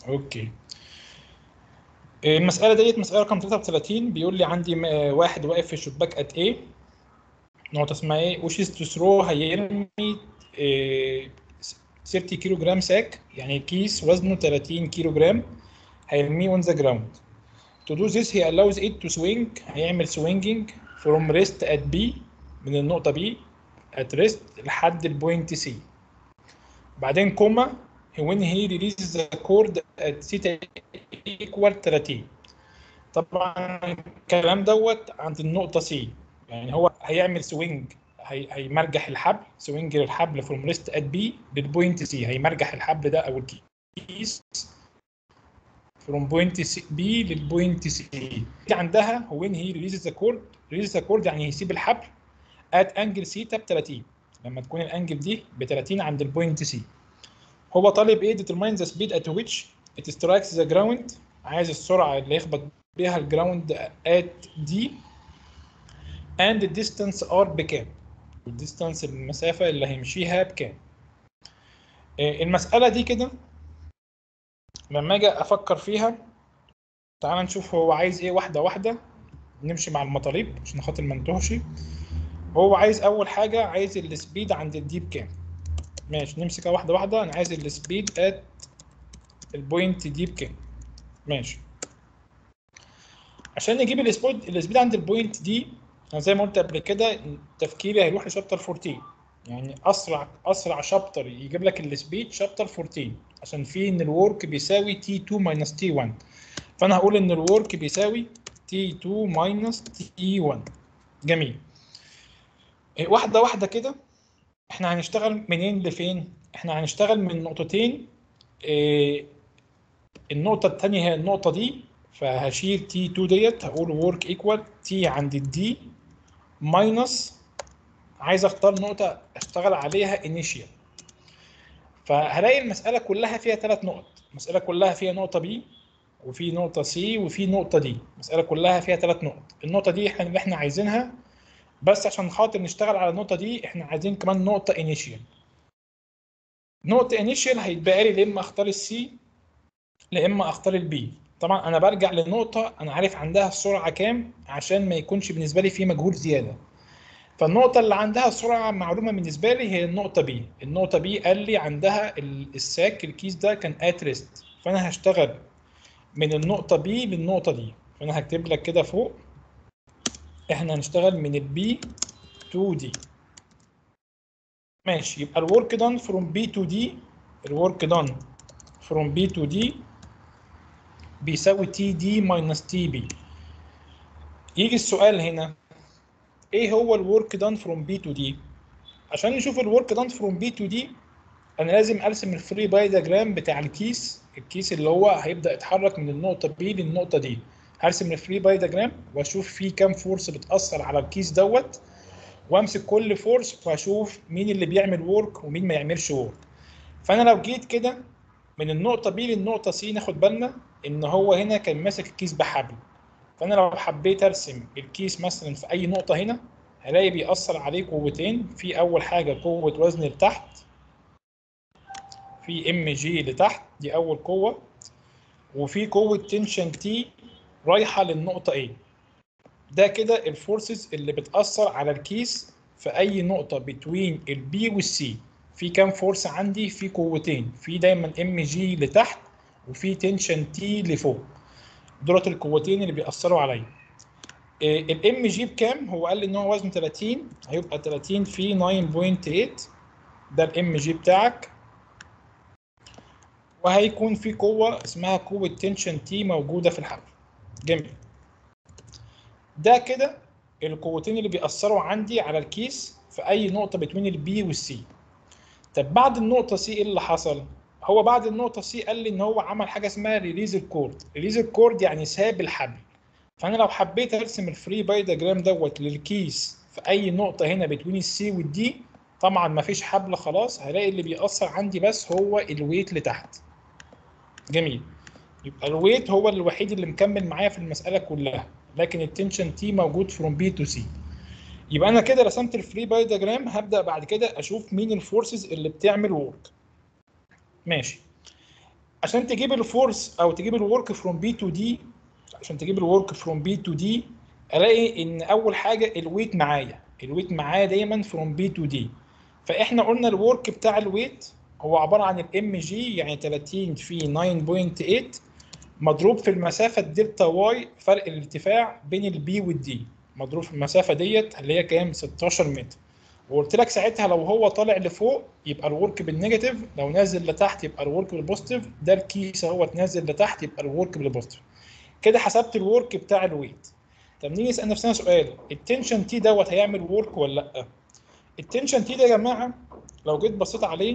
اوكي المسألة ديت مسألة رقم 33 بيقول لي عندي م- واحد واقف في الشباك ات ايه نقطة اسمها ايه وشيز تو ثرو هيرمي إيه 30 كيلو جرام ساك يعني كيس وزنه 30 كيلو جرام هيرميه اون ذا جراوند To do this he allows it to swing هيعمل swinging from rest at B من النقطة B at rest لحد البوينت C بعدين كوما when he releases the cord at theta equal 30 طبعا الكلام دوت عند النقطة C يعني هو هيعمل سوينج هي هيمرجح الحبل سوينج للحبل فروم ريست ات بي للبوينت سي هيمرجح الحبل ده او الكيس فروم بوينت سي بي للبوينت سي دي عندها وين هي ريليز ذا كورد ريليز ذا كورد يعني هيسيب الحبل ات انجل سيتا ب 30 لما تكون الانجل دي ب 30 عند البوينت سي هو طالب ايه determine the speed at which it strikes the ground عايز السرعه اللي يخبط بيها الجراوند at d and the distance r بكام والديستانس المسافه اللي هيمشيها بكام آه، المساله دي كده لما اجي افكر فيها تعال نشوف هو عايز ايه واحده واحده نمشي مع المطالب عشان خاطر ما نتوهش هو عايز اول حاجه عايز السبيد عند الدي بكام ماشي نمسكها واحده واحده انا عايز السبيد ات البوينت دي بكام ماشي عشان نجيب السبيد السبيد عند البوينت دي انا زي ما قلت قبل كده تفكيري هيروح لشابتر 14 يعني اسرع اسرع شابتر يجيب لك السبيد شابتر 14 عشان فيه ان الورك بيساوي تي 2 ماينس تي 1 فانا هقول ان الورك بيساوي تي 2 ماينس تي 1 جميل إيه، واحده واحده كده احنا هنشتغل منين لفين احنا هنشتغل من نقطتين إيه، النقطه الثانيه هي النقطه دي فهشيل تي 2 ديت هقول ورك ايكوال تي عند الدي ماينس عايز اختار نقطه اشتغل عليها انيشيال فهلاقي المساله كلها فيها ثلاث نقط المساله كلها فيها نقطه بي وفي نقطه سي وفي نقطه دي المساله كلها فيها ثلاث نقط النقطه دي احنا اللي احنا عايزينها بس عشان خاطر نشتغل على النقطه دي احنا عايزين كمان نقطه انيشيال نقطه انيشيال هيتبقى لي يا اما اختار السي يا اما اختار البي طبعا انا برجع لنقطه انا عارف عندها السرعه كام عشان ما يكونش بالنسبه لي في مجهود زياده فالنقطة اللي عندها سرعة معلومة بالنسبة لي هي النقطة بي، النقطة بي قال لي عندها ال- الساك الكيس ده كان ات ريست، فأنا هشتغل من النقطة بي للنقطة دي، فأنا هكتب لك كده فوق إحنا هنشتغل من البي تو دي. ماشي يبقى الورك دان فروم بي تو دي الورك دان فروم بي تو دي بيساوي تي دي ماينس تي بي. يجي السؤال هنا ايه هو الورك دان فروم بي تو دي عشان نشوف الورك دان فروم بي تو دي انا لازم ارسم الفري باي دياجرام بتاع الكيس الكيس اللي هو هيبدا يتحرك من النقطه بي للنقطه دي هرسم الفري باي دياجرام واشوف فيه كام فورس بتاثر على الكيس دوت وامسك كل فورس واشوف مين اللي بيعمل ورك ومين ما يعملش ورك فانا لو جيت كده من النقطه بي للنقطه سي ناخد بالنا ان هو هنا كان ماسك الكيس بحبل فانا لو حبيت ارسم الكيس مثلا في اي نقطه هنا هلاقي بيأثر عليه قوتين في اول حاجه قوه وزن لتحت في ام جي لتحت دي اول قوه وفي قوه تنشن تي رايحه للنقطه A ده كده الفورسز اللي بتأثر على الكيس في اي نقطه بتوين البي والسي في كام فورس عندي في قوتين في دايما ام جي لتحت وفي تنشن تي لفوق دولت القوتين اللي بيأثروا عليا الام جي بكام هو قال لي ان هو وزنه 30 هيبقى 30 في 9.8 ده الام جي بتاعك وهيكون في قوه اسمها قوه تنشن تي موجوده في الحبل جميل ده كده القوتين اللي بيأثروا عندي على الكيس في اي نقطه بين البي والسي طب بعد النقطه سي ايه اللي حصل هو بعد النقطه سي قال لي ان هو عمل حاجه اسمها ريليز الكورد ريليز الكورد يعني ساب الحبل فانا لو حبيت ارسم الفري باي دياجرام دوت للكيس في اي نقطه هنا بين السي والدي طبعا ما فيش حبل خلاص هلاقي اللي بيأثر عندي بس هو الويت لتحت جميل يبقى الويت هو الوحيد اللي مكمل معايا في المساله كلها لكن التنشن تي موجود فروم بي تو سي يبقى انا كده رسمت الفري باي دياجرام هبدا بعد كده اشوف مين الفورسز اللي بتعمل وورك ماشي عشان تجيب الفورس او تجيب الورك فروم بي تو دي عشان تجيب الورك فروم بي تو دي الاقي ان اول حاجه الويت معايا الويت معايا دايما فروم بي تو دي فاحنا قلنا الورك بتاع الويت هو عباره عن الام جي يعني 30 في 9.8 مضروب في المسافه الدلتا واي فرق الارتفاع بين البي والدي مضروب في المسافه ديت اللي هي كام 16 متر وقلت لك ساعتها لو هو طالع لفوق يبقى الورك بالنيجاتيف لو نازل لتحت يبقى الورك بالبوزيتيف ده الكيس اهو نازل لتحت يبقى الورك بالبوزيتيف كده حسبت الورك بتاع الويت طب نيجي نسال نفسنا سؤال التنشن تي دوت هيعمل ورك ولا لا التنشن تي ده يا جماعه لو جيت بصيت عليه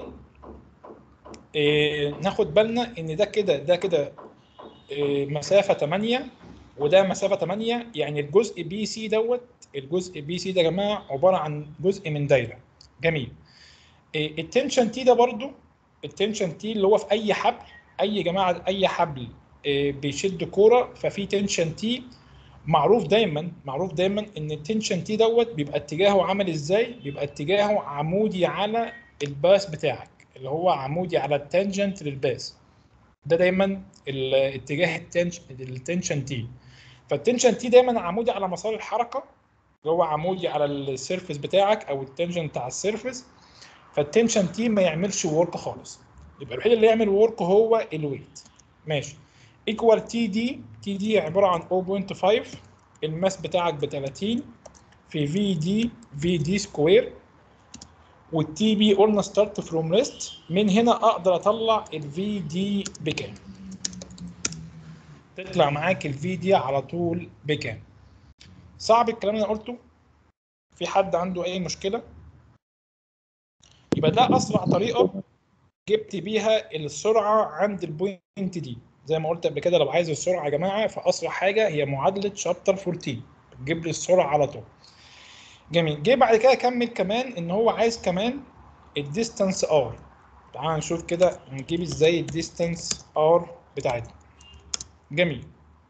إيه ناخد بالنا ان ده كده ده كده إيه مسافه 8 وده مسافه 8 يعني الجزء بي سي دوت الجزء بي سي ده يا جماعه عباره عن جزء من دايره جميل إيه التنشن تي ده برضو التنشن تي اللي هو في اي حبل اي جماعه اي حبل إيه بيشد كوره ففي تنشن تي معروف دايما معروف دايما ان التنشن تي دوت بيبقى اتجاهه عامل ازاي بيبقى اتجاهه عمودي على الباس بتاعك اللي هو عمودي على التانجنت للباس ده دايما اتجاه التنشن التنشن تي فالتنشن تي دايما عمودي على مسار الحركه اللي هو عمودي على السيرفس بتاعك او التنشن بتاع السيرفس فالتنشن تي ما يعملش ورك خالص يبقى الوحيد اللي يعمل ورك هو الويت ماشي ايكوال تي دي تي دي عباره عن 0.5 الماس بتاعك ب 30 في في دي في دي سكوير والتي بي قلنا ستارت فروم ريست من هنا اقدر اطلع الفي دي بكام تطلع معاك الفي دي على طول بكام صعب الكلام اللي انا قلته في حد عنده اي مشكله يبقى ده اسرع طريقه جبت بيها السرعه عند البوينت دي زي ما قلت قبل كده لو عايز السرعه يا جماعه فاسرع حاجه هي معادله شابتر 14 بتجيب لي السرعه على طول جميل جه بعد كده كمل كمان ان هو عايز كمان الديستانس ار تعال نشوف كده نجيب ازاي الديستانس ار بتاعتنا جميل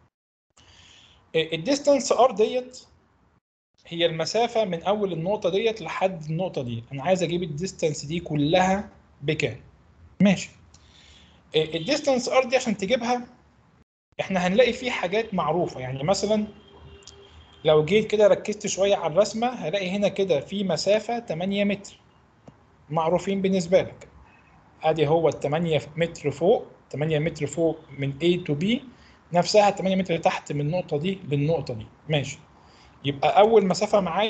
الديستانس ار ديت هي المسافة من أول النقطة ديت لحد النقطة دي، أنا عايز أجيب الديستانس دي كلها بكام؟ ماشي. الديستانس ار دي عشان تجيبها احنا هنلاقي فيه حاجات معروفة يعني مثلا لو جيت كده ركزت شوية على الرسمة هلاقي هنا كده في مسافة 8 متر معروفين بالنسبة لك ادي هو ال 8 متر فوق 8 متر فوق من A to B نفسها 8 متر تحت من النقطة دي للنقطة دي ماشي يبقى أول مسافة معايا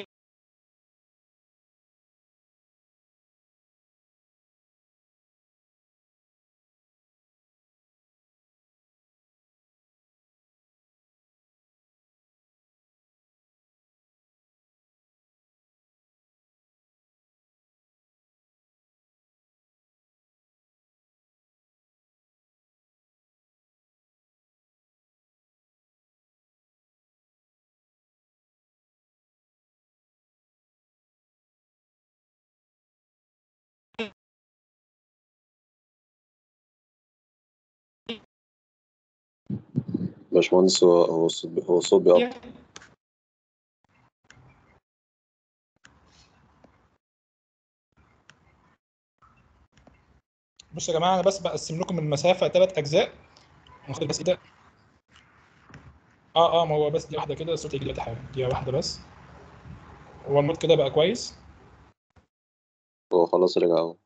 باشمهندس هو هو الصوت هو الصوت بيقطع بصوا يا جماعة أنا بس بقسم لكم المسافة ثلاث أجزاء هناخد بس ده اه اه ما هو بس دي واحدة كده الصوت يجي دلوقتي حاجة دي واحدة بس هو المود كده بقى كويس هو خلاص رجع اهو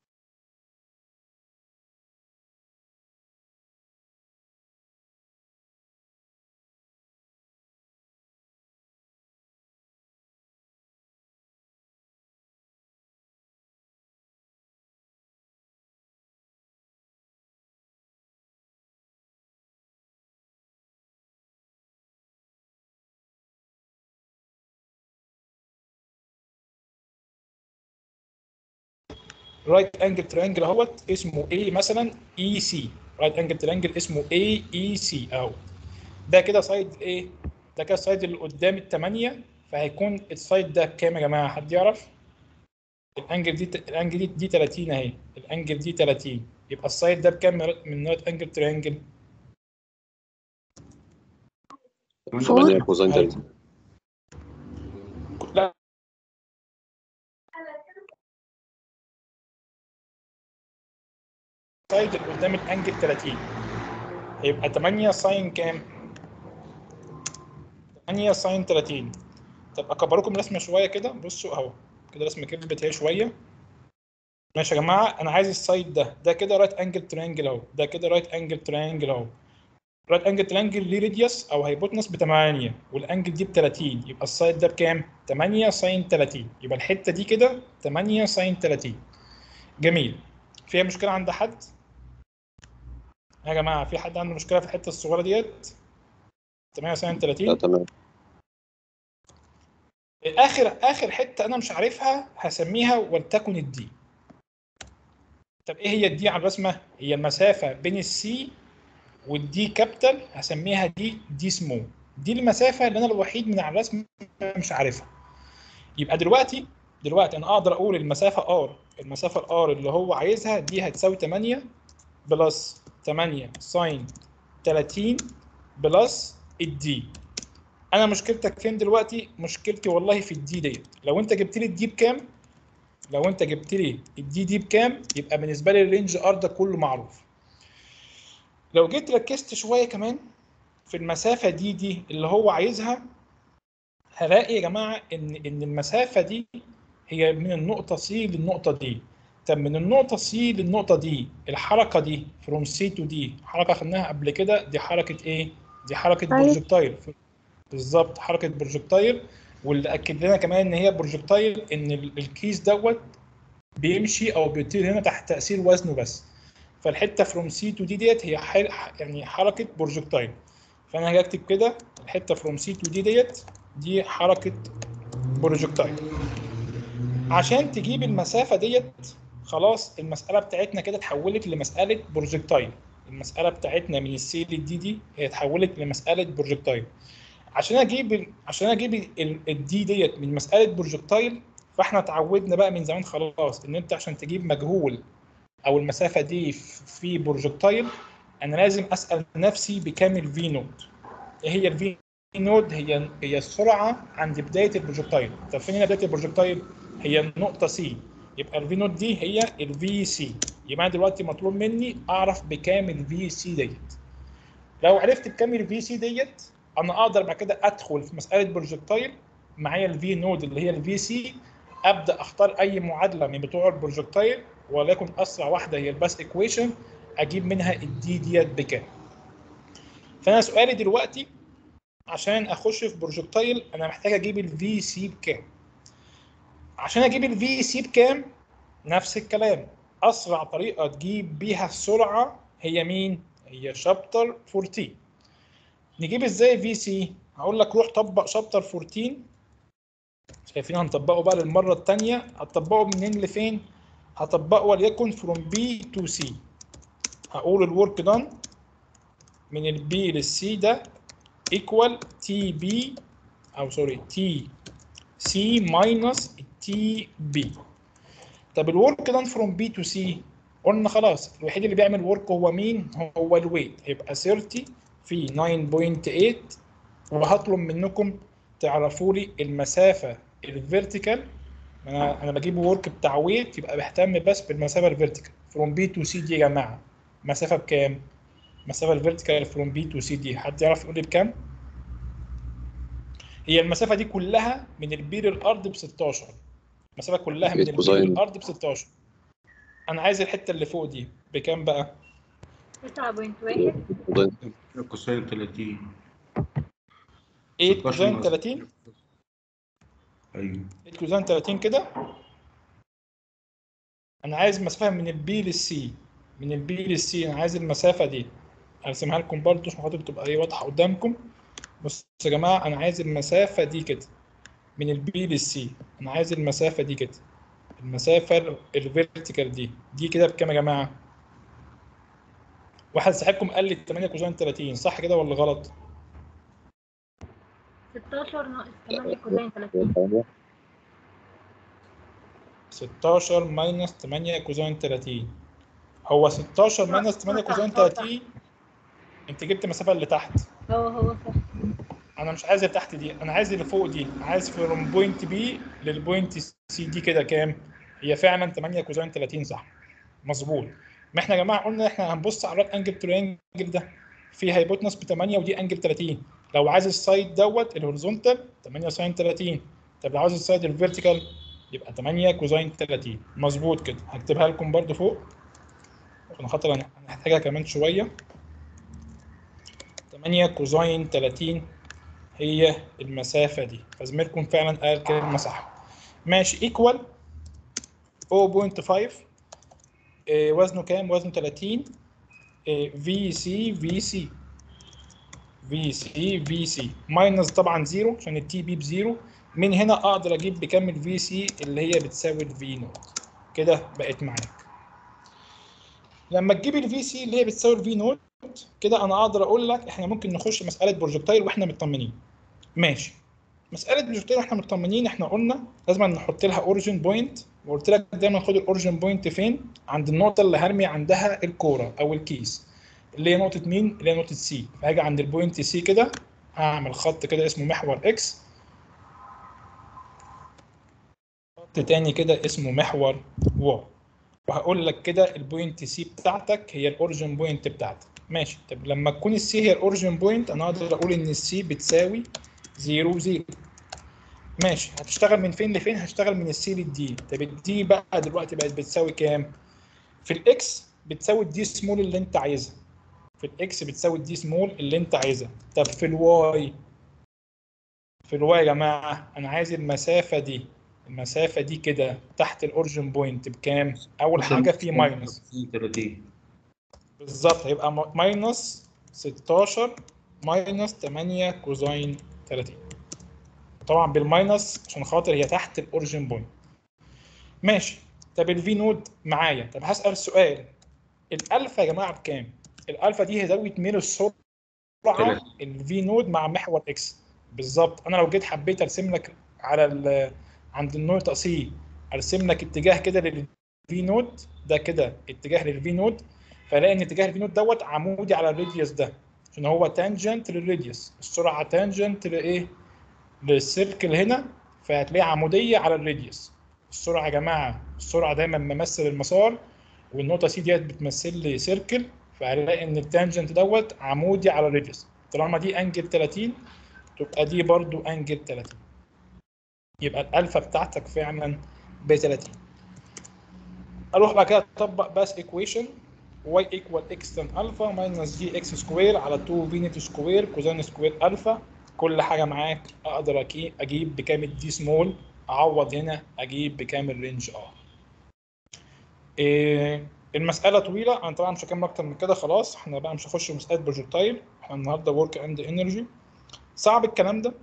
رايت انجل ترينجل اهوت اسمه اي مثلا اي سي رايت انجل ترينجل اسمه اي اي سي اهو ده كده سايد ايه ده كده السايد اللي قدام الثمانية فهيكون السايد ده بكام يا جماعة حد يعرف الانجل دي الانجل دي دي 30 اهي الانجل دي 30 يبقى السايد ده بكام من رايت انجل ترينجل 8 كوزين 30 لا السايد اللي قدام الانجل 30 هيبقى 8 ساين كام 8 ساين 30 طب اكبر لكم الرسمه شويه كده بصوا اهو كده رسمه كبرت اهي شويه ماشي يا جماعه انا عايز السايد ده ده كده رايت انجل ترينجل اهو ده كده رايت انجل ترينجل اهو رايت انجل ترينجل ليه راديوس او هيبوتنس ب 8 والانجل دي ب 30 يبقى السايد ده بكام 8 ساين 30 يبقى الحته دي كده 8 ساين 30 جميل فيها مشكله عند حد يا جماعه في حد عنده مشكله في الحته الصغيره ديت 8 ساين لا 30 تمام اخر اخر حته انا مش عارفها هسميها ولتكن الدي طب ايه هي الدي على الرسمه هي المسافه بين السي والدي كابيتال هسميها دي دي سمول دي المسافه اللي انا الوحيد من على الرسم مش عارفها يبقى دلوقتي دلوقتي انا اقدر اقول المسافه ار المسافه الار اللي هو عايزها دي هتساوي 8 بلس 8 ساين 30 بلس الدي انا مشكلتك فين دلوقتي مشكلتي والله في الدي ديت لو انت جبت لي الدي بكام لو انت جبت لي الدي دي بكام يبقى بالنسبه لي الرينج ار ده كله معروف لو جيت ركزت شويه كمان في المسافه دي دي اللي هو عايزها هلاقي يا جماعه ان ان المسافه دي هي من النقطه سي للنقطه دي طب من النقطه سي للنقطه دي الحركه دي فروم سي تو دي حركه خدناها قبل كده دي حركه ايه دي حركه أيوة. بروجكتايل بالظبط حركه بروجكتايل واللي اكد لنا كمان ان هي بروجكتايل ان ال- الكيس دوت بيمشي او بيطير هنا تحت تاثير وزنه بس فالحته فروم سي تو دي ديت هي حر... يعني حركه بروجكتايل فانا هاجي اكتب كده الحته فروم سي تو دي ديت دي حركه بروجكتايل عشان تجيب المسافه ديت خلاص المساله بتاعتنا كده اتحولت لمساله بروجكتايل المساله بتاعتنا من السي للدي دي هي اتحولت لمساله بروجكتايل عشان اجيب ال- عشان اجيب ال- الدي ديت من مساله بروجكتايل فاحنا اتعودنا بقى من زمان خلاص ان انت عشان تجيب مجهول او المسافه دي ف- في بروجكتايل انا لازم اسال نفسي بكام الفي نود ايه هي الفي نود هي هي السرعه عند بدايه البروجكتايل طب فين هنا بدايه البروجكتايل هي النقطه سي يبقى الفي نود دي هي الفي سي يبقى أنا دلوقتي مطلوب مني اعرف بكام الفي سي ديت لو عرفت بكام الفي سي ديت انا اقدر بعد كده ادخل في مساله بروجكتايل معايا الفي نود اللي هي الفي سي ابدا اختار اي معادله من بتوع البروجكتايل وليكن اسرع واحده هي الباس ايكويشن اجيب منها الدي ديت بكام فانا سؤالي دلوقتي عشان اخش في بروجكتايل انا محتاج اجيب الفي سي بكام عشان اجيب الفي سي بكام نفس الكلام اسرع طريقه تجيب بيها السرعه هي مين هي شابتر 14 نجيب ازاي في سي هقول لك روح طبق شابتر 14 شايفين هنطبقه بقى للمره الثانيه هتطبقه منين لفين هطبقه وليكن فروم بي تو سي هقول الورك دان من البي للسي ده ايكوال تي بي او سوري تي سي ماينس تي بي طب الورك دان فروم بي تو سي قلنا خلاص الوحيد اللي بيعمل ورك هو مين هو الويت هيبقى 30 في 9.8 وهطلب منكم تعرفوا لي المسافه الفيرتيكال انا انا بجيب ورك بتاع ويت يبقى بهتم بس بالمسافه الفيرتيكال فروم بي تو سي دي يا جماعه مسافه بكام مسافه الفيرتيكال فروم بي تو سي دي حد يعرف يقول لي بكام هي المسافه دي كلها من البي للارض ب 16 المسافه كلها من البي كوزين. للارض ب 16 انا عايز الحته اللي فوق دي بكام بقى 9.1 كوساين 30 8 16 كوزين ناقص. 30 ايوه 8 كوزين 30 كده انا عايز مسافه من البي للسي من البي للسي انا عايز المسافه دي هرسمها لكم برضه عشان خاطر تبقى ايه واضحه قدامكم بصوا يا جماعه انا عايز المسافه دي كده من البي للسي انا عايز المسافه دي كده المسافه الفيرتيكال دي دي كده بكام يا جماعه واحد صاحبكم قال لي 8 كوزين 30 صح كده ولا غلط 16 ناقص 8 كوزين 30 16 ماينس 8 كوزين 30 هو 16 ماينس 8 كوزين 30 انت جبت المسافه اللي تحت هو هو صح انا مش عايز اللي تحت دي انا عايز اللي فوق دي عايز فروم بوينت بي للبوينت سي دي كده كام هي فعلا 8 كوزين 30 صح مظبوط ما احنا يا جماعه قلنا احنا هنبص على الرايت انجل ترينجل ده في هايبوتنس ب 8 ودي انجل 30 لو عايز السايد دوت الهوريزونتال 8 ساين 30 طب لو عاوز السايد الفيرتيكال يبقى 8 كوزين 30 مظبوط كده هكتبها لكم برده فوق عشان خاطر انا هنحتاجها كمان شويه 8 كوزين 30 هي المسافه دي فزميلكم فعلا قال كلمه صح ماشي ايكوال 0.5 آه، وزنه كام؟ وزنه 30 في سي في سي في سي في سي ماينس طبعا زيرو عشان التي بي بزيرو من هنا اقدر اجيب بكام الفي سي اللي هي بتساوي الفي نوت كده بقت معاك لما تجيب الفي سي اللي هي بتساوي الفي نوت كده انا اقدر اقول لك احنا ممكن نخش مساله بروجكتايل واحنا مطمنين ماشي مساله بروجكتايل واحنا مطمنين احنا قلنا لازم نحط لها اوريجن بوينت وقلت لك دايما خد الاوريجن بوينت فين عند النقطه اللي هرمي عندها الكوره او الكيس اللي هي نقطه مين اللي هي نقطه سي فهاجي عند البوينت سي كده هعمل خط كده اسمه محور اكس خط تاني كده اسمه محور واي وهقول لك كده البوينت سي بتاعتك هي الاوريجن بوينت بتاعتك ماشي طب لما تكون السي هي الاوريجن بوينت انا اقدر اقول ان السي بتساوي 0 0 ماشي هتشتغل من فين لفين هشتغل من السي للدي طب الدي بقى دلوقتي بقت بتساوي كام في الاكس بتساوي الدي سمول اللي انت عايزها في الاكس بتساوي الدي سمول اللي انت عايزها طب في الواي في الواي يا جماعه انا عايز المسافه دي المسافه دي كده تحت الاوريجن بوينت بكام اول حاجه في ماينس 30 بالظبط هيبقى م- ماينس 16 ماينس 8 كوزين 30 طبعا بالماينس عشان خاطر هي تحت الاوريجن بوينت ماشي طب الفي نود معايا طب هسأل سؤال الالفا يا جماعه بكام الالفا دي هي زاويه ميل السرعه تلاتين. الفي نود مع محور اكس بالظبط انا لو جيت حبيت ارسم لك على ال- عند النقطه سي ارسم لك اتجاه كده للفي نود ده كده اتجاه للفي نود فلاقي ان اتجاه الفي نود دوت عمودي على الراديوس ده عشان هو تانجنت للراديوس السرعه تانجنت لايه للسيركل هنا فهتلاقي عموديه على الراديوس السرعه يا جماعه السرعه دايما ممثل المسار والنقطه سي ديت بتمثل لي سيركل فهلاقي ان التانجنت دوت عمودي على الراديوس طالما دي انجل 30 تبقى دي برضو انجل 30 يبقى الالفا بتاعتك فعلا ب 30 اروح بعد كده اطبق باس ايكويشن y equal x tan alpha minus gx سكوير على 2 v net سكوير كوزين سكوير الفا كل حاجه معاك اقدر أكي- اجيب بكام الدي سمول اعوض هنا اجيب بكام الرينج ار إيه المساله طويله انا طبعا مش هكمل اكتر من كده خلاص احنا بقى مش هنخش في مساله بروجكتايل احنا النهارده ورك اند انرجي صعب الكلام ده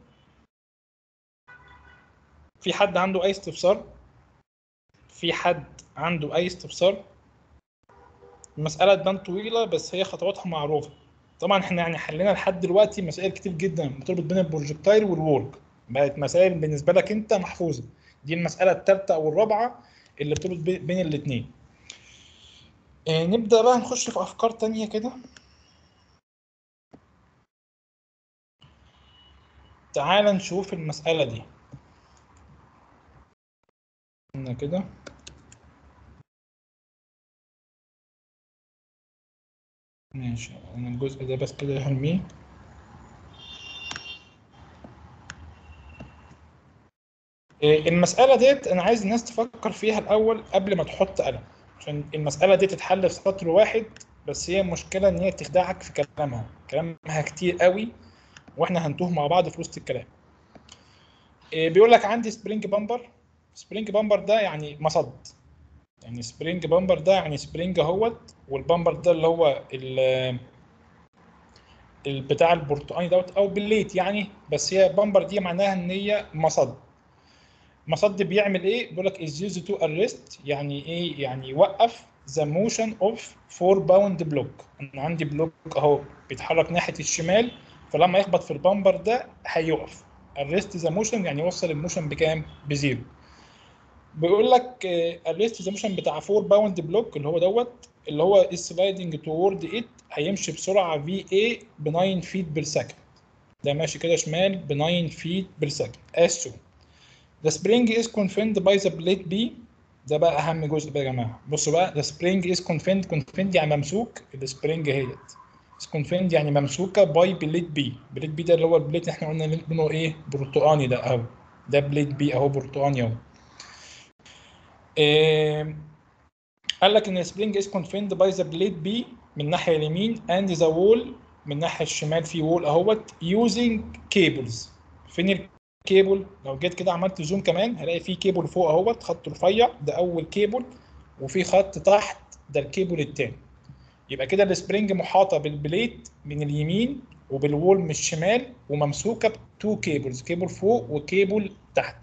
في حد عنده اي استفسار في حد عنده اي استفسار المساله تبان طويله بس هي خطواتها معروفه طبعا احنا يعني حلينا لحد دلوقتي مسائل كتير جدا بتربط بين البروجكتايل والورك بقت مسائل بالنسبه لك انت محفوظه دي المساله الثالثه او الرابعه اللي بتربط بي- بين الاثنين نبدا بقى نخش في افكار تانية كده تعال نشوف المساله دي قلنا كده ماشي انا الجزء ده بس كده هرميه إيه، المسألة ديت أنا عايز الناس تفكر فيها الأول قبل ما تحط قلم عشان المسألة دي تتحل في سطر واحد بس هي المشكلة إن هي تخدعك في كلامها كلامها كتير قوي وإحنا هنتوه مع بعض في وسط الكلام إيه، بيقول لك عندي سبرينج بامبر سبرينج بامبر ده يعني مصد يعني سبرينج بامبر ده يعني سبرينج اهوت والبامبر ده اللي هو ال بتاع البرتقاني دوت او بالليت يعني بس هي بامبر دي معناها ان هي مصد مصد بيعمل ايه بيقول لك is used to arrest يعني ايه يعني يوقف the motion of 4 bound block انا عندي بلوك اهو بيتحرك ناحيه الشمال فلما يخبط في البامبر ده هيقف arrest the motion يعني يوصل الموشن بكام بزيرو بيقول لك الريست ذا موشن بتاع 4 باوند بلوك اللي هو دوت اللي هو السلايدنج توورد 8 هيمشي بسرعه في اي ب 9 فيت بير سكند ده ماشي كده شمال ب 9 فيت بير سكند as shown the spring is confined by the plate B ده بقى اهم جزء بقى يا جماعه بصوا بقى the spring is confined confined يعني ممسوك السبرينج اهيت is confined يعني ممسوكه باي بليت بي بليت بي ده اللي هو البليت اللي احنا قلنا لونه ايه برتقاني ده اهو ده بليت بي اهو برتقاني اهو إيه قال لك ان السبرينج is confined by the blade B من الناحيه اليمين and the wall من الناحيه الشمال في وول اهوت using cables فين الكيبل لو جيت كده عملت زوم كمان هلاقي في كيبل فوق اهوت خط رفيع ده اول كيبل وفي خط تحت ده الكيبل التاني يبقى كده السبرينج محاطه بالبليت من اليمين وبالوول من الشمال وممسوكه بتو كيبلز كيبل فوق وكيبل تحت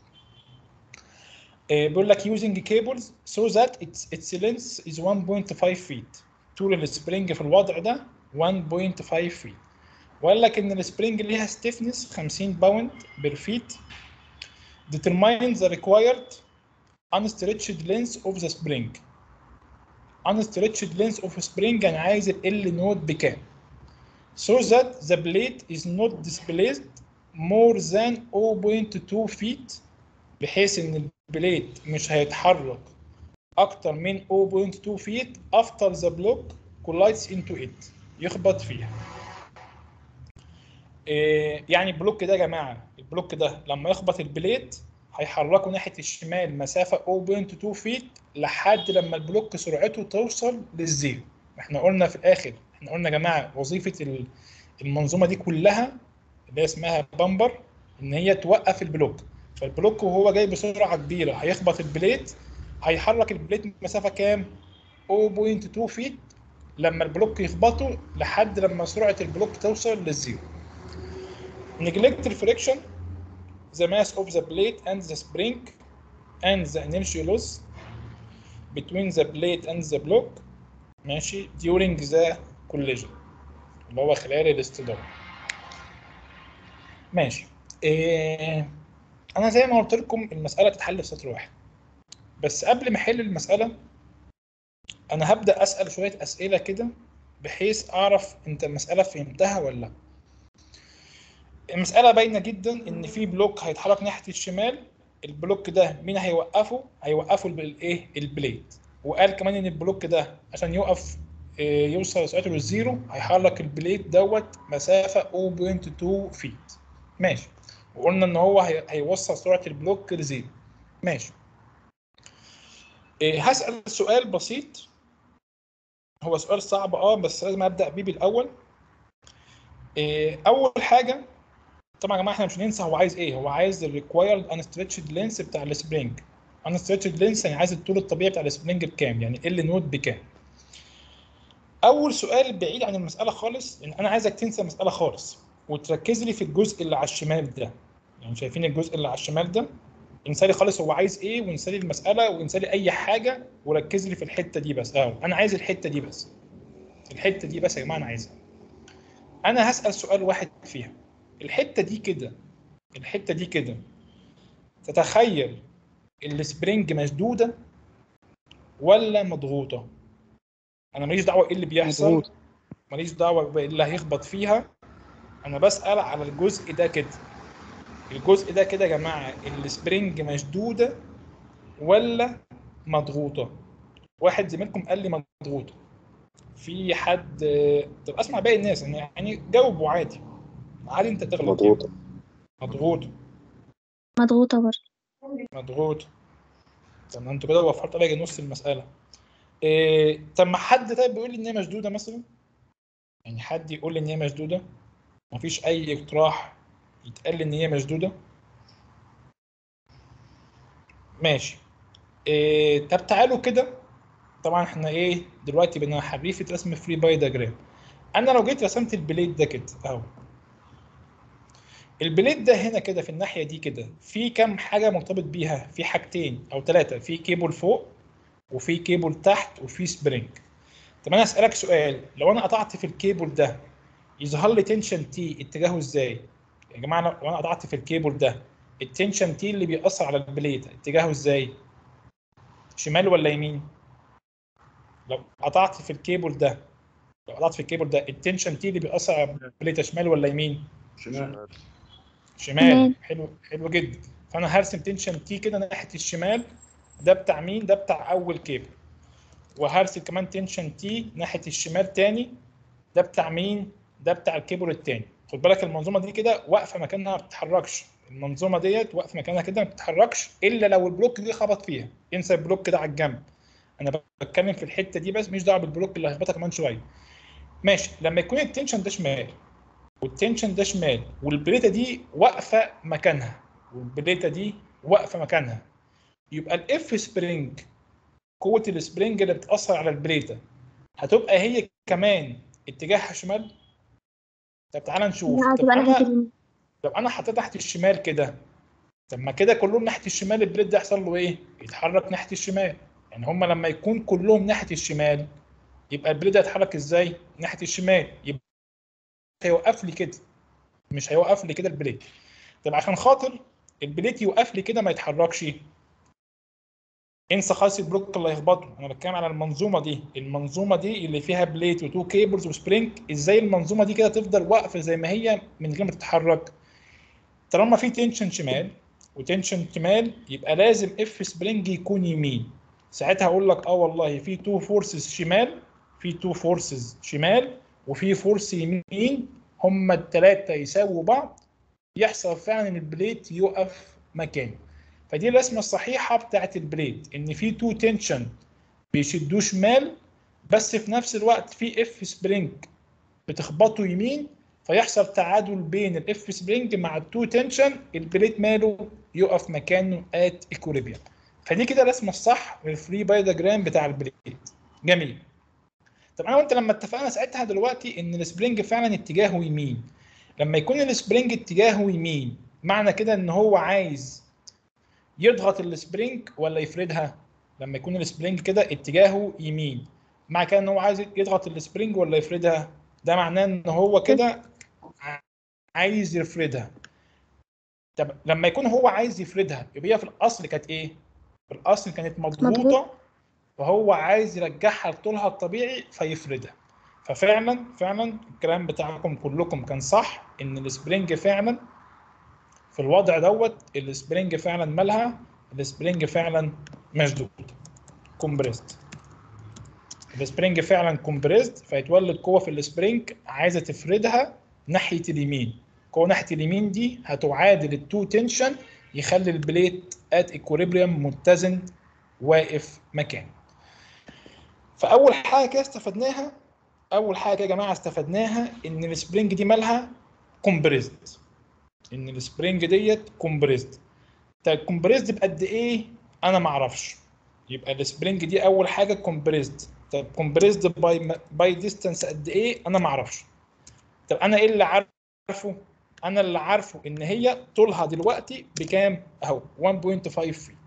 آه، بيقول لك using cables so that its its length is 1.5 feet طول السبرينج في الوضع ده 1.5 feet وقال لك ان السبرينج ليها stiffness 50 باوند بير فيت determine the required unstretched length of the spring unstretched length of spring يعني عايز ال L نود بكام so that the blade is not displaced more than 0.2 feet بحيث ان البليد مش هيتحرك اكتر من 0.2 feet after the block collides into it يخبط فيها إيه يعني البلوك ده يا جماعه البلوك ده لما يخبط البليد هيحركه ناحيه الشمال مسافه 0.2 فيت لحد لما البلوك سرعته توصل للزيرو احنا قلنا في الاخر احنا قلنا يا جماعه وظيفه ال- المنظومه دي كلها اللي هي اسمها بامبر ان هي توقف البلوك فالبلوك وهو جاي بسرعه كبيره هيخبط البليد هيحرك البليد مسافه كام 0.2 فيت لما البلوك يخبطه لحد لما سرعه البلوك توصل للزيرو neglect the friction the mass of the plate and the spring and the inertia loss between the plate and the block ماشي during the collision اللي هو خلال الاصطدام ماشي إيه انا زي ما قلت لكم المساله تتحل في سطر واحد بس قبل ما احل المساله انا هبدا اسال شويه اسئله كده بحيث اعرف انت المساله فهمتها ولا لا المسألة باينة جدا إن في بلوك هيتحرك ناحية الشمال البلوك ده مين هيوقفه؟ هيوقفه الايه؟ البليد وقال كمان إن البلوك ده عشان يوقف آه، يوصل سرعته للزيرو هيحرك البليد دوت مسافة 0.2 فيت ماشي وقلنا إن هو هي- هيوصل سرعة البلوك لزيرو ماشي آه، هسأل سؤال بسيط هو سؤال صعب اه بس لازم ابدا بيه بالاول آه، اول حاجه طبعا يا جماعه احنا مش هننسى هو عايز ايه هو عايز الريكوايرد انستريتشد لينس بتاع السبرينج انستريتشد لينس يعني عايز الطول الطبيعي بتاع السبرينج بكام يعني ال نود بكام اول سؤال بعيد عن المساله خالص ان انا عايزك تنسى المساله خالص وتركز لي في الجزء اللي على الشمال ده يعني شايفين الجزء اللي على الشمال ده انسى لي خالص هو عايز ايه وانسى لي المساله وانسى لي اي حاجه وركز لي في الحته دي بس اهو انا عايز الحته دي بس الحته دي بس يا جماعه انا عايزها انا هسال سؤال واحد فيها الحته دي كده الحته دي كده تتخيل السبرينج مشدوده ولا مضغوطه انا ماليش دعوه ايه اللي بيحصل مضغوط. ماليش دعوه بايه اللي هيخبط فيها انا بسال على الجزء ده كده الجزء ده كده يا جماعه السبرينج مشدوده ولا مضغوطه واحد زميلكم قال لي مضغوطه في حد طب اسمع باقي الناس يعني يعني جاوبوا عادي عادي انت تغلط مضغوطة مضغوط مضغوطة برضه مضغوط طب ما انتوا كده وفرت عليا نص المساله إيه طب ما حد طيب بيقول لي ان هي مشدوده مثلا يعني حد يقول لي ان هي مشدوده مفيش اي اقتراح يتقال لي ان هي مشدوده ماشي إيه طب تعالوا كده طبعا احنا ايه دلوقتي بقينا حريفه رسم فري باي دياجرام انا لو جيت رسمت البليد ده كده اهو البليد ده هنا كده في الناحيه دي كده في كام حاجه مرتبط بيها في حاجتين او ثلاثه في كيبل فوق وفي كيبل تحت وفي سبرينج طب انا اسالك سؤال لو انا قطعت في الكيبل ده يظهر لي تنشن تي اتجاهه ازاي يا جماعه لو انا قطعت في الكيبل ده التنشن تي اللي بيأثر على البليد اتجاهه ازاي شمال ولا يمين لو قطعت في الكيبل ده لو قطعت في الكيبل ده التنشن تي اللي بيأثر على البليد شمال ولا يمين شمال شمال شمال. حلو حلو جدا فانا هرسم تنشن تي كده ناحيه الشمال ده بتاع مين ده بتاع اول كيبل وهرسل كمان تنشن تي ناحيه الشمال تاني ده بتاع مين ده بتاع الكيبل التاني خد بالك المنظومه دي كده واقفه مكانها ما بتتحركش المنظومه ديت واقفه مكانها كده ما بتتحركش الا لو البلوك دي خبط فيها انسى البلوك ده على الجنب انا بتكلم في الحته دي بس مش دعوه بالبلوك اللي هيخبطها كمان شويه ماشي لما يكون التنشن ده شمال والتنشن ده شمال والبليته دي واقفه مكانها والبليته دي واقفه مكانها يبقى الاف سبرينج قوه السبرينج اللي بتاثر على البليته هتبقى هي كمان اتجاهها شمال طب تعالى نشوف لا طب هتبقى ناحية انا اليمين طب انا حطيت ناحيه الشمال كده طب ما كده كلهم ناحيه الشمال البليد ده يحصل له ايه؟ يتحرك ناحيه الشمال يعني هم لما يكون كلهم ناحيه الشمال يبقى البليد هيتحرك ازاي؟ ناحيه الشمال يبقى هيوقف لي كده مش هيوقف لي كده البليد طب عشان خاطر البليد يوقف لي كده ما يتحركش انسى خالص البلوك اللي هيخبطه انا بتكلم على المنظومه دي المنظومه دي اللي فيها بليت وتو كيبلز وسبرينج ازاي المنظومه دي كده تفضل واقفه زي ما هي من غير ما تتحرك طالما في تنشن شمال وتنشن شمال يبقى لازم اف سبرينج يكون يمين ساعتها اقول لك اه والله في تو فورسز شمال في تو فورسز شمال وفي فورس يمين هما الثلاثه يساووا بعض يحصل فعلا ان البليت يقف مكانه فدي الرسمه الصحيحه بتاعت البليد ان في تو تنشن بيشدوه شمال بس في نفس الوقت في اف سبرينج بتخبطه يمين فيحصل تعادل بين الاف سبرينج مع التو تنشن البليت ماله يقف مكانه ات ايكوليبيوم فدي كده الرسمه الصح للفري باي دياجرام بتاع البليت جميل طب انا وانت لما اتفقنا ساعتها دلوقتي ان السبرينج فعلا اتجاهه يمين لما يكون السبرينج اتجاهه يمين معنى كده ان هو عايز يضغط السبرينج ولا يفردها لما يكون السبرينج كده اتجاهه يمين مع كده ان هو عايز يضغط السبرينج ولا يفردها ده معناه ان هو كده عايز يفردها طب لما يكون هو عايز يفردها يبقى هي في الاصل كانت ايه في الاصل كانت مضغوطه وهو عايز يرجعها لطولها الطبيعي فيفردها ففعلا فعلا الكلام بتاعكم كلكم كان صح ان السبرينج فعلا في الوضع دوت السبرينج فعلا مالها السبرينج فعلا مشدود كومبريست السبرينج فعلا كومبريست فيتولد قوه في السبرينج عايزه تفردها ناحيه اليمين قوه ناحيه اليمين دي هتعادل التو تنشن يخلي البليت ات ايكوليبريم متزن واقف مكانه فاول حاجه كده استفدناها اول حاجه يا جماعه استفدناها ان السبرينج دي مالها كومبريست ان السبرينج ديت كومبريست طيب كومبريست بقد ايه انا ما اعرفش يبقى السبرينج دي اول حاجه كومبريست طب كومبريست باي باي ديستانس قد ايه انا ما اعرفش طب انا ايه اللي عارفه انا اللي عارفه ان هي طولها دلوقتي بكام اهو 1.5 فيت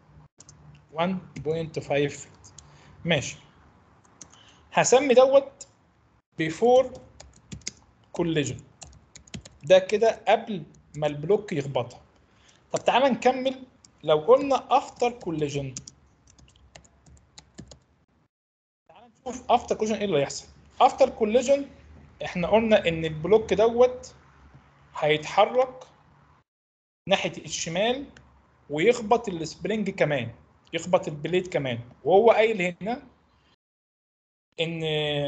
1.5 فيت ماشي هسمي دوت بيفور كوليجن ده كده قبل ما البلوك يخبطها طب تعالى نكمل لو قلنا افتر كوليجن تعالى نشوف افتر كوليجن ايه اللي هيحصل افتر كوليجن احنا قلنا ان البلوك دوت هيتحرك ناحيه الشمال ويخبط السبرينج كمان يخبط البليد كمان وهو قايل هنا ان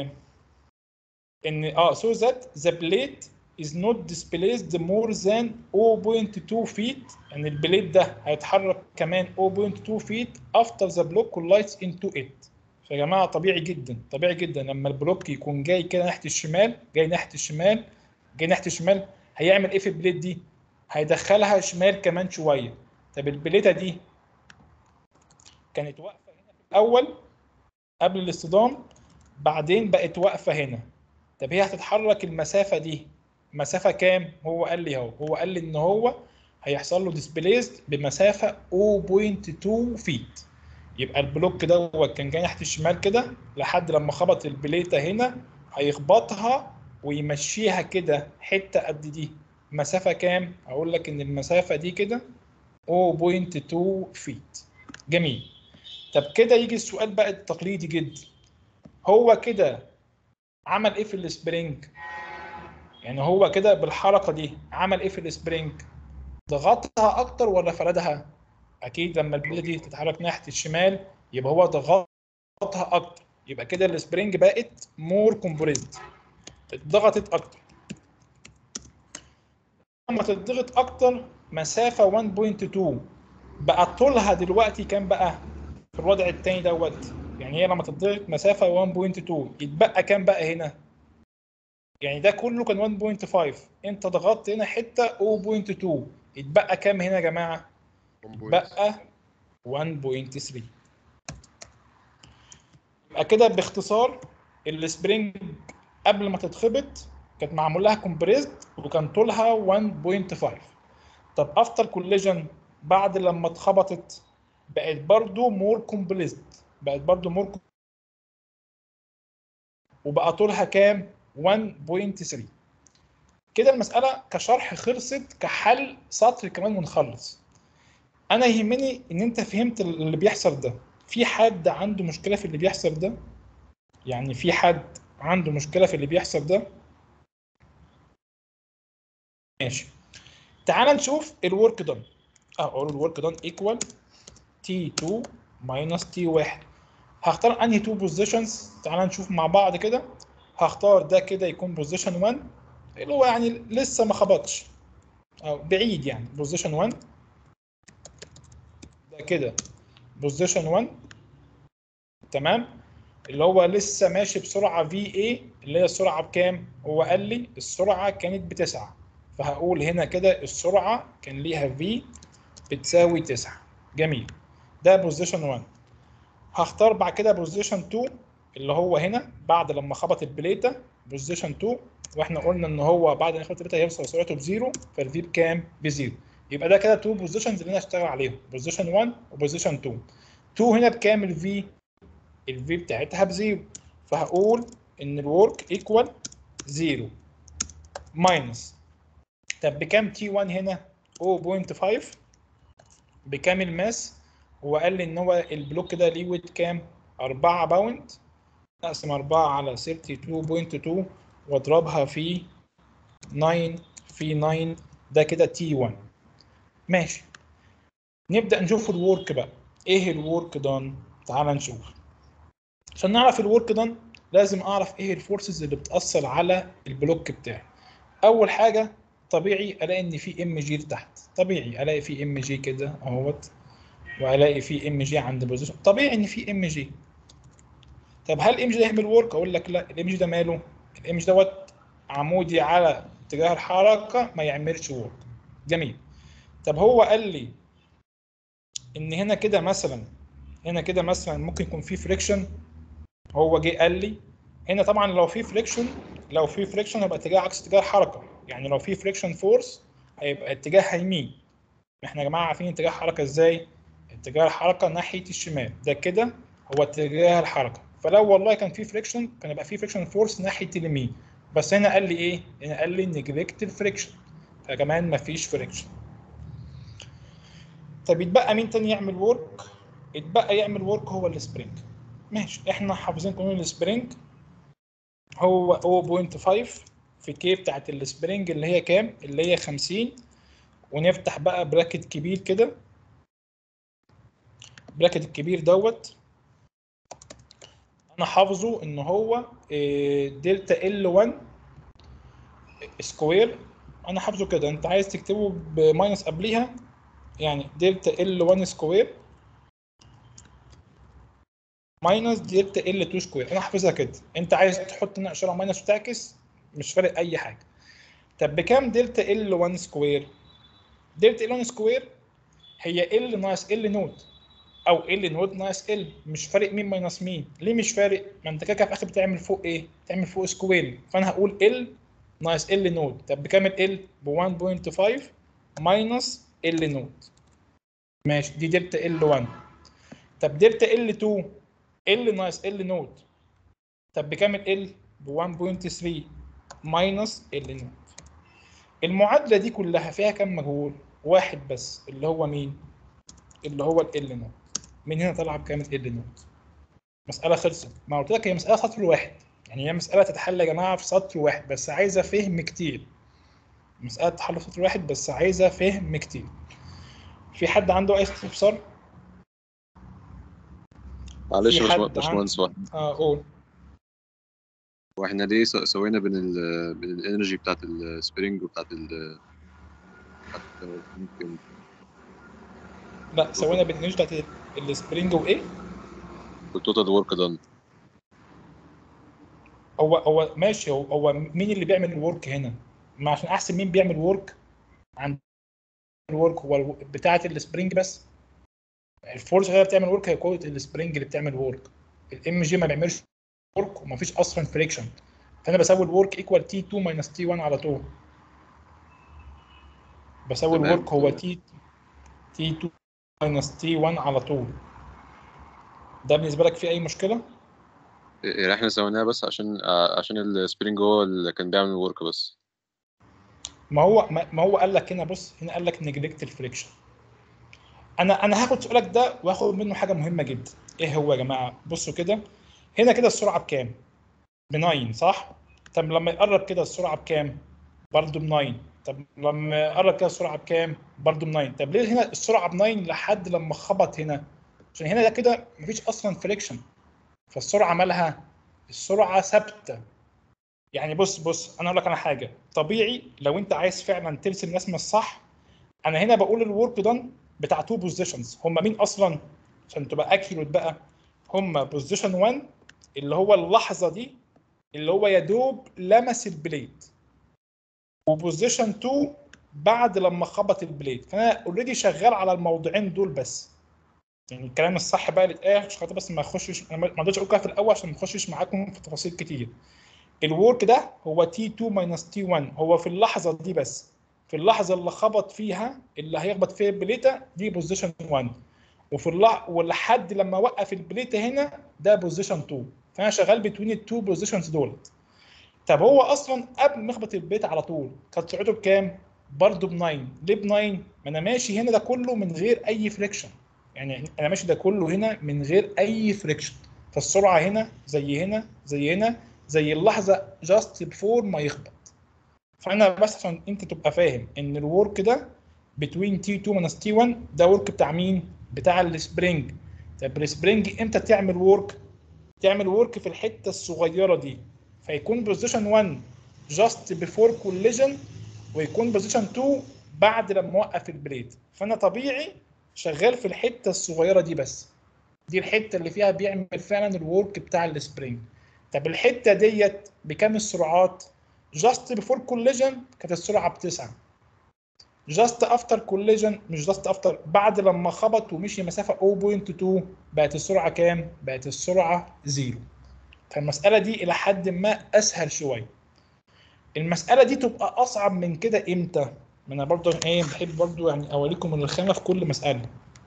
ان اه so that the blade is not displaced more than 0.2 feet يعني البليد ده هيتحرك كمان 0.2 feet after the block collides into it فيا جماعه طبيعي جدا طبيعي جدا لما البلوك يكون جاي كده ناحيه الشمال جاي ناحيه الشمال جاي ناحيه الشمال هيعمل ايه في البليد دي هيدخلها شمال كمان شويه طب البليته دي كانت واقفه هنا في الاول قبل الاصطدام بعدين بقت واقفه هنا طب هي هتتحرك المسافه دي مسافه كام هو قال لي اهو هو قال لي ان هو هيحصل له ديسبليست بمسافه 0.2 فيت يبقى البلوك دوت كان جاي ناحيه الشمال كده لحد لما خبط البليته هنا هيخبطها ويمشيها كده حته قد دي مسافه كام اقول لك ان المسافه دي كده 0.2 فيت جميل طب كده يجي السؤال بقى التقليدي جدا هو كده عمل ايه في السبرينج يعني هو كده بالحركه دي عمل ايه في السبرينج ضغطها اكتر ولا فردها اكيد لما البليته دي تتحرك ناحيه الشمال يبقى هو ضغطها اكتر يبقى كده السبرينج بقت مور كومبريسد اتضغطت اكتر لما تتضغط اكتر مسافه 1.2 بقى طولها دلوقتي كام بقى في الوضع التاني دوت يعني هي لما تتضغط مسافه 1.2 يتبقى كام بقى هنا يعني ده كله كان 1.5 انت ضغطت هنا حته 0.2 يتبقى كام هنا يا جماعه بقى 1.3 يبقى كده باختصار السبرينج قبل ما تتخبط كانت معمول لها كومبريسد وكان طولها 1.5 طب افتر كوليجن بعد لما اتخبطت بقت برضو مور كومبريسد بقت برضو مور وبقى طولها كام 1.3 كده المسألة كشرح خلصت كحل سطر كمان ونخلص أنا يهمني إن أنت فهمت اللي بيحصل ده في حد عنده مشكلة في اللي بيحصل ده يعني في حد عنده مشكلة في اللي بيحصل ده ماشي تعال نشوف الورك دون اقول الورك دون ايكوال تي 2 ماينس تي 1 هختار انهي تو بوزيشنز تعال نشوف مع بعض كده هختار ده كده يكون بوزيشن 1 اللي هو يعني لسه ما خبطش او بعيد يعني بوزيشن 1 ده كده بوزيشن 1 تمام اللي هو لسه ماشي بسرعه في اي اللي هي السرعه بكام هو قال لي السرعه كانت بتسعة فهقول هنا كده السرعه كان ليها في بتساوي 9 جميل ده بوزيشن 1 هختار بعد كده بوزيشن 2 اللي هو هنا بعد لما خبط البليته بوزيشن 2 واحنا قلنا ان هو بعد ما خبط البليته هيوصل سرعته بزيرو فالفي بكام؟ بزيرو يبقى ده كده تو بوزيشنز اللي انا هشتغل عليهم بوزيشن 1 وبوزيشن 2 2 هنا بكام الفي؟ الفي بتاعتها بزيرو فهقول ان الورك ايكوال زيرو ماينس طب بكام تي 1 هنا؟ 0.5 بكام الماس؟ هو قال لي ان هو البلوك ده ليه ويت كام؟ 4 باوند اقسم 4 على 32.2 واضربها في 9 في 9 ده كده تي 1 ماشي نبدا نشوف الورك بقى ايه الورك دان تعال نشوف عشان نعرف الورك دان لازم اعرف ايه الفورسز اللي بتاثر على البلوك بتاعي اول حاجه طبيعي الاقي ان في ام جي تحت طبيعي الاقي في ام جي كده اهوت والاقي في ام جي عند بوزيشن طبيعي ان في ام جي طب هل الام جي ده يعمل ورك اقول لك لا الام جي ده ماله الام جي دوت عمودي على اتجاه الحركه ما يعملش ورك جميل طب هو قال لي ان هنا كده مثلا هنا كده مثلا ممكن يكون في فريكشن هو جه قال لي هنا طبعا لو في فريكشن لو في فريكشن هيبقى اتجاه عكس اتجاه الحركه يعني لو في فريكشن فورس هيبقى اتجاهها يمين احنا يا جماعه عارفين اتجاه الحركه ازاي اتجاه الحركه ناحيه الشمال ده كده هو اتجاه الحركه فلو والله كان في فريكشن كان يبقى في فريكشن فورس ناحيه اليمين بس هنا قال لي ايه هنا قال لي نجلكت الفريكشن فكمان مفيش فريكشن طب يتبقى مين تاني يعمل ورك يتبقى يعمل ورك هو السبرينج ماشي احنا حافظين قانون السبرينج هو 0.5 في كي بتاعت السبرينج اللي هي كام اللي هي 50 ونفتح بقى براكت كبير كده براكت الكبير دوت انا حافظه ان هو دلتا ال 1 سكوير انا حافظه كده انت عايز تكتبه بماينس قبليها يعني دلتا ال 1 سكوير ماينس دلتا ال 2 سكوير انا حافظها كده انت عايز تحط هنا اشاره ماينس وتعكس مش فارق اي حاجه طب بكام دلتا ال 1 سكوير دلتا ال 1 سكوير هي ال ناقص ال نوت او ال نوت ناقص ال مش فارق مين ماينس مين ليه مش فارق ما انت كده كده في الاخر بتعمل فوق ايه بتعمل فوق سكوير فانا هقول ال ناقص ال نوت طب بكام ال ب 1.5 ماينس ال نوت ماشي دي دلتا ال 1 طب دلتا ال 2 ال ناقص ال نوت طب بكام ال ب 1.3 ماينس ال نوت المعادله دي كلها فيها كام مجهول واحد بس اللي هو مين اللي هو ال نوت من هنا طالعه بكام ال نوت مساله خلصت ما قلت لك هي مساله سطر واحد يعني هي مساله تتحل يا جماعه في سطر واحد بس عايزه فهم كتير مساله تحل في سطر واحد بس عايزه فهم كتير في حد عنده اي استفسار معلش في يا حد باشمهندس- باشمهندس واحد اه قول واحنا ليه س- سوينا بين ال بين الانرجي بتاعت السبرينج وبتاعت ال بتاعت ممكن لا سوينا بالنيش بتاعت السبرينج وايه التوتال ورك دان هو هو ماشي هو, هو مين اللي بيعمل الورك هنا ما عشان احسن مين بيعمل ورك عن الورك هو الو- بتاعه السبرينج بس الفورس هي اللي بتعمل ورك هي قوه السبرينج اللي بتعمل ورك الام جي ما بيعملش ورك ومفيش اصلا فريكشن فانا بساوي الورك ايكوال تي 2 ماينس تي 1 على طول بساوي تمام، الورك هو تمام. تي تي 2 ماينس تي 1 على طول ده بالنسبه لك في اي مشكله؟ يعني احنا سويناها بس عشان ع- عشان السبرينج هو اللي كان بيعمل الورك بس ما هو ما ما هو قال لك هنا بص هنا قال لك نجلكت الفريكشن انا انا هاخد سؤالك ده واخد منه حاجه مهمه جدا ايه هو يا جماعه بصوا كده هنا كده السرعه بكام ب 9 صح طب لما يقرب كده السرعه بكام برضه ب 9 طب لما يقرب كده السرعه بكام برضه ب 9 طب ليه هنا السرعه ب 9 لحد لما خبط هنا عشان هنا ده كده مفيش اصلا فريكشن فالسرعه مالها السرعه ثابته يعني بص بص انا اقول لك على حاجه طبيعي لو انت عايز فعلا ترسم الرسمه الصح انا هنا بقول الورك دان بتاع تو بوزيشنز هم مين اصلا عشان تبقى اكيوريت بقى هم بوزيشن 1 اللي هو اللحظه دي اللي هو يا دوب لمس البليد وبوزيشن 2 بعد لما خبط البليد فانا اوريدي شغال على الموضوعين دول بس يعني الكلام الصح بقى اللي اتقال عشان خاطر بس ما اخشش انا ما رضيتش اقول كده في الاول عشان ما اخشش معاكم في تفاصيل كتير الورك ده هو تي 2 ماينس تي 1 هو في اللحظه دي بس في اللحظه اللي خبط فيها اللي هيخبط فيها البليته دي بوزيشن 1 وفي اللح... ولحد لما وقف البليته هنا ده بوزيشن 2 فانا شغال بتوين التو بوزيشنز دولت طب هو اصلا قبل ما يخبط البليت على طول كانت سرعته بكام؟ برضه ب 9 ليه ب 9؟ ما انا ماشي هنا ده كله من غير اي فريكشن يعني انا ماشي ده كله هنا من غير اي فريكشن فالسرعه هنا زي هنا زي هنا زي اللحظه جاست بفور ما يخبط فانا بس عشان انت تبقى فاهم ان الورك ده بتوين تي 2 ماينس تي 1 ده ورك بتاع مين؟ بتاع السبرينج طب السبرينج امتى تعمل ورك؟ تعمل ورك في الحته الصغيره دي فيكون بوزيشن 1 جاست بيفور كوليجن ويكون بوزيشن 2 بعد لما اوقف البليد فانا طبيعي شغال في الحته الصغيره دي بس دي الحته اللي فيها بيعمل فعلا الورك بتاع السبرينج طب الحته ديت بكام السرعات جاست بيفور كوليجن كانت السرعه بتسعه جاست افتر كوليجن مش جاست افتر بعد لما خبط ومشي مسافه 0.2 بقت السرعه كام بقت السرعه زيرو فالمساله دي الى حد ما اسهل شويه المساله دي تبقى اصعب من كده امتى ما انا برضو ايه بحب برضو يعني اوريكم الرخامه في كل مساله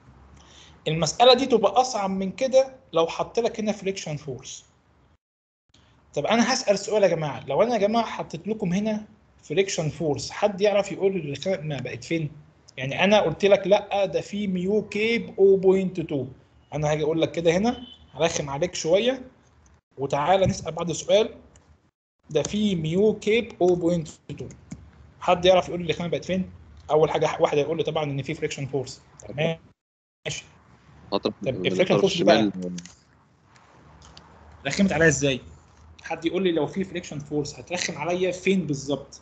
المساله دي تبقى اصعب من كده لو حط لك هنا فريكشن فورس طب انا هسال سؤال يا جماعه لو انا يا جماعه حطيت لكم هنا فريكشن فورس حد يعرف يقول لي الرخامه بقت فين يعني انا قلت لك لا ده في ميو كيب 0.2 انا هاجي اقول لك كده هنا هرخم عليك شويه وتعالى نسال بعد سؤال ده في ميو كيب 0.2 حد يعرف يقول لي الرخامه بقت فين اول حاجه واحد هيقول لي طبعا ان في فريكشن فورس تمام ماشي طب طب الفكرة فوق بقى. رخمت عليا ازاي حد يقول لي لو في فريكشن فورس هترخم عليا فين بالظبط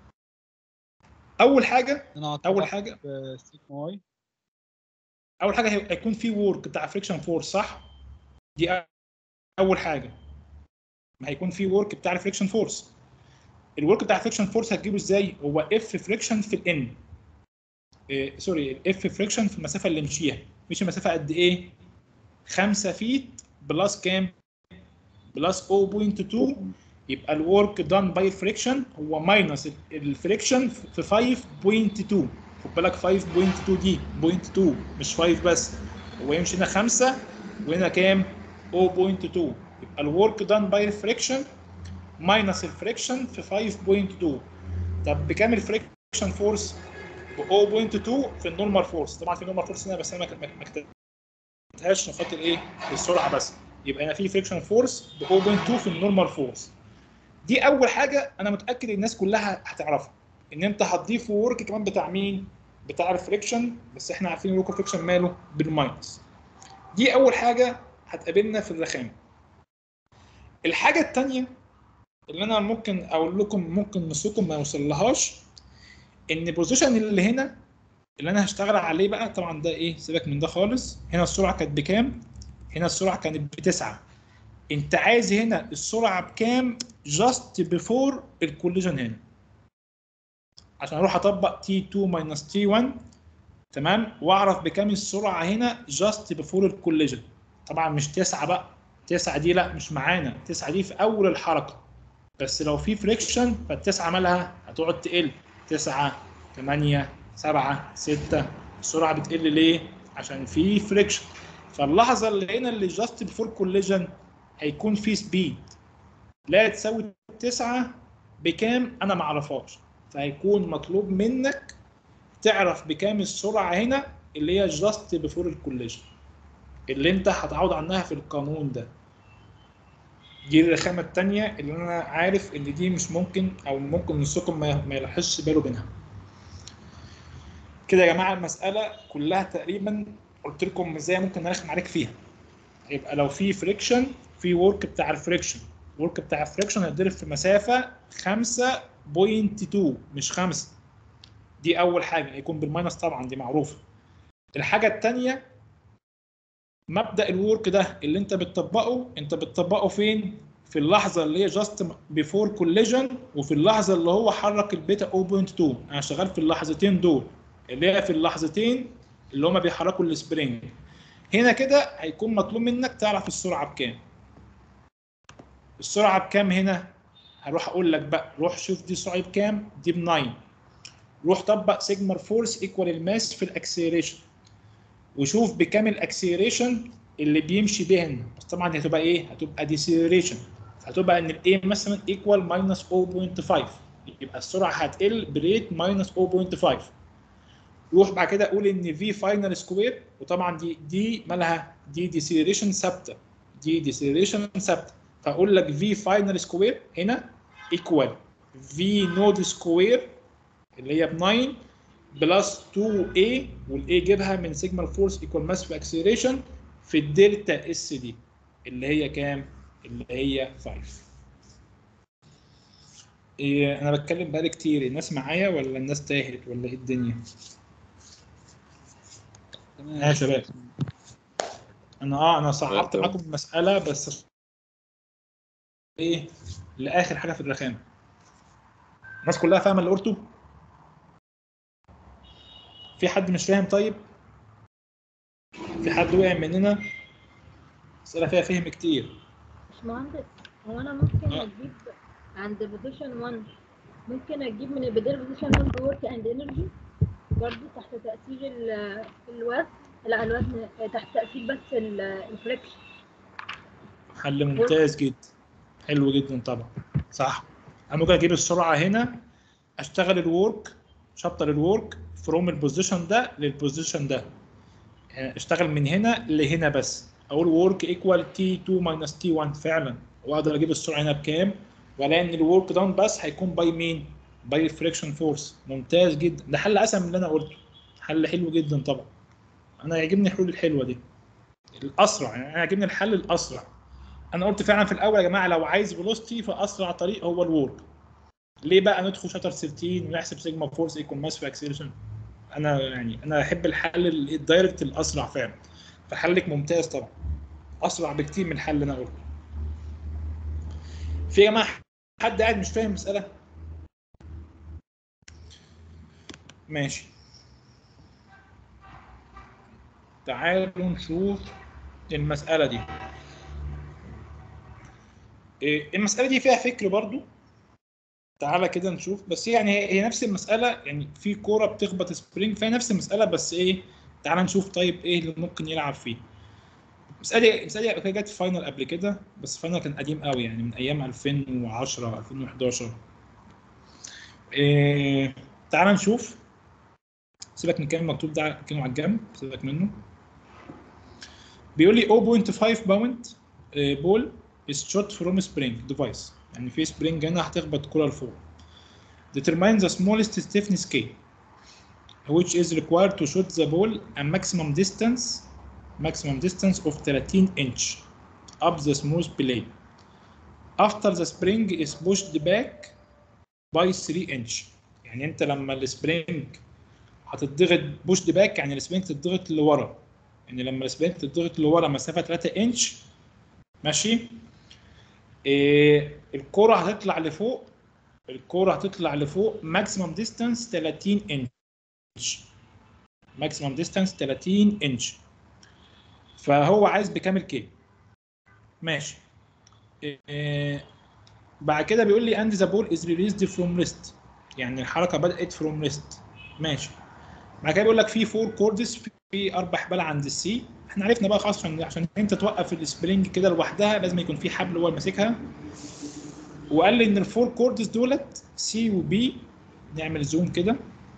اول حاجه انا اول حاجه سيجما واي اول حاجه هي- هيكون في وورك بتاع فريكشن فورس صح دي أ- اول حاجه ما هيكون في وورك بتاع الفريكشن فورس الورك بتاع الفريكشن فورس هتجيبه ازاي هو اف فريكشن في الان إيه سوري الاف فريكشن في المسافه اللي مشيها مشي مسافه قد ايه 5 فيت بلس كام بلس 0.2 يبقى الورك دان باي فريكشن هو ماينس الفريكشن في 5.2 خد بالك 5.2 دي 0.2 مش 5 بس هو يمشي هنا 5 وهنا كام 0.2 يبقى الورك دان باي فريكشن ماينس الفريكشن في 5.2 طب بكام الفريكشن فورس ب 0.2 في النورمال فورس طبعا في نورمال فورس هنا بس انا ما- ما ما كتبتهاش عشان خاطر ايه السرعه بس يبقى هنا في فريكشن فورس ب 0.2 في النورمال فورس دي اول حاجه انا متاكد الناس كلها هتعرفها ان انت هتضيف ورك كمان بتاع مين بتاع الفريكشن بس احنا عارفين الورك فريكشن ماله بالماينس دي اول حاجه هتقابلنا في الرخام الحاجه الثانيه اللي انا ممكن اقول لكم ممكن نصكم ما يوصلهاش ان البوزيشن اللي هنا اللي انا هشتغل عليه بقى طبعا ده ايه سيبك من ده خالص هنا السرعه كانت بكام هنا السرعه كانت بتسعة انت عايز هنا السرعه بكام جاست بيفور الكوليجن هنا عشان اروح اطبق تي 2 ماينس تي 1 تمام واعرف بكام السرعه هنا جاست بيفور الكوليجن طبعا مش 9 بقى 9 دي لا مش معانا 9 دي في اول الحركه بس لو في فريكشن فالتسعه مالها هتقعد تقل 9 8 7 6 السرعه بتقل ليه؟ عشان في فريكشن فاللحظه اللي هنا اللي جاست بيفور كوليجن هيكون في سبيد لا تساوي 9 بكام انا ما اعرفهاش فهيكون مطلوب منك تعرف بكام السرعه هنا اللي هي جاست بيفور الكوليجن اللي انت هتعود عنها في القانون ده دي الرخامه الثانيه اللي انا عارف ان دي مش ممكن او ممكن نصكم ما ما يلاحظش باله منها كده يا جماعه المساله كلها تقريبا قلت لكم ازاي ممكن نرخم عليك فيها يبقى لو في فريكشن في ورك بتاع الفريكشن الورك بتاع الفريكشن هيتضرب في مسافه 5.2 مش 5 دي اول حاجه هيكون بالماينس طبعا دي معروفه الحاجه الثانيه مبدا الورك ده اللي انت بتطبقه انت بتطبقه فين في اللحظه اللي هي جاست بيفور كوليجن وفي اللحظه اللي هو حرك البيتا 0.2 انا شغال في اللحظتين دول اللي هي في اللحظتين اللي هما بيحركوا السبرينج هنا كده هيكون مطلوب منك تعرف السرعه بكام السرعه بكام هنا هروح اقول لك بقى روح شوف دي سرعه بكام دي ب 9 روح طبق سيجما فورس ايكوال الماس في الاكسلريشن وشوف بكام الاكسلريشن اللي بيمشي بيها هنا بس طبعا دي هتبقى ايه هتبقى ديسيلريشن هتبقى ان الاي مثلا ايكوال ماينس 0.5 يبقى السرعه هتقل بريت ماينس 0.5 روح بعد كده قول ان في فاينل سكوير وطبعا دي دي مالها دي ديسيلريشن ثابته دي ديسيلريشن ثابته فاقول لك في فاينل سكوير هنا ايكوال في نود سكوير اللي هي ب 9 بلس 2a والاي جيبها من سيجما الفورس ايكوال ماس في اكسلريشن في الدلتا اس دي اللي هي كام؟ اللي هي 5 إيه انا بتكلم بقالي كتير الناس معايا ولا الناس تاهت ولا ايه الدنيا؟ تمام يا شباب انا اه انا صعبت تمام. معاكم المساله بس ايه لاخر حاجه في الرخامه الناس كلها فاهمه اللي قلته في حد مش فاهم طيب في حد وقع مننا اسئله فيها فهم كتير باشمهندس هو انا ممكن آه. اجيب عند بوزيشن 1 ممكن اجيب من البدايه بوزيشن 1 ورك اند انرجي برضه تحت تاثير ال- الوزن لا الوزن تحت تاثير بس ال- الفريكشن حل ممتاز جدا حلو جدا طبعا صح انا ممكن اجيب السرعه هنا اشتغل الورك شطر الورك فروم البوزيشن ده للبوزيشن ده يعني اشتغل من هنا لهنا بس اقول ورك ايكوال تي 2 ماينس تي 1 فعلا واقدر اجيب السرعه هنا بكام والاقي ان الورك داون بس هيكون باي مين باي الفريكشن فورس ممتاز جدا ده حل اسهل من اللي انا قلته حل حلو جدا طبعا انا يعجبني الحلول الحلوه دي الاسرع يعني انا يعجبني الحل الاسرع انا قلت فعلا في الاول يا جماعه لو عايز فيلوستي فاسرع طريق هو الورك ليه بقى ندخل شاتر 13 ونحسب سيجما فورس ايكوال ماس في اكسلريشن انا يعني انا احب الحل ال- الدايركت الاسرع فعلا فحلك ممتاز طبعا اسرع بكتير من الحل اللي انا قلته في يا جماعه حد قاعد مش فاهم مساله ماشي تعالوا نشوف المساله دي إيه، المسألة دي فيها فكر برضو تعالى كده نشوف بس يعني هي هي نفس المسألة يعني في كورة بتخبط سبرينج فهي نفس المسألة بس ايه تعالى نشوف طيب ايه اللي ممكن يلعب فيه المسألة المسألة دي كانت جت فاينل قبل كده بس فاينل كان قديم قوي يعني من ايام 2010 2011 إيه تعالى نشوف سيبك من الكلام المكتوب ده كانوا على الجنب سيبك منه بيقول لي 0.5 باوند بول is shot from spring device يعني في spring هنا هتخبط كرة لفوق determine the smallest stiffness K which is required to shoot the ball a maximum distance maximum distance of 13 inch up the smooth plane after the spring is pushed back by 3 inch يعني انت لما السبرينج هتضغط بوش باك يعني السبرينج تضغط لورا يعني لما السبرينج تضغط لورا مسافه 3 انش ماشي إيه الكرة هتطلع لفوق الكرة هتطلع لفوق ماكسيمم ديستانس 30 انش ماكسيمم ديستانس 30 انش فهو عايز بكامل كي ماشي إيه بعد كده بيقول لي اند ذا بول از ريليزد فروم ريست يعني الحركه بدات فروم ريست ماشي بعد كده بيقول لك في فور كوردز في اربع حبال عند السي احنا عرفنا بقى خلاص عشان عشان انت توقف السبرينج كده لوحدها لازم يكون في حبل هو اللي ماسكها وقال لي ان الفور كوردز دولت سي وبي نعمل زوم كده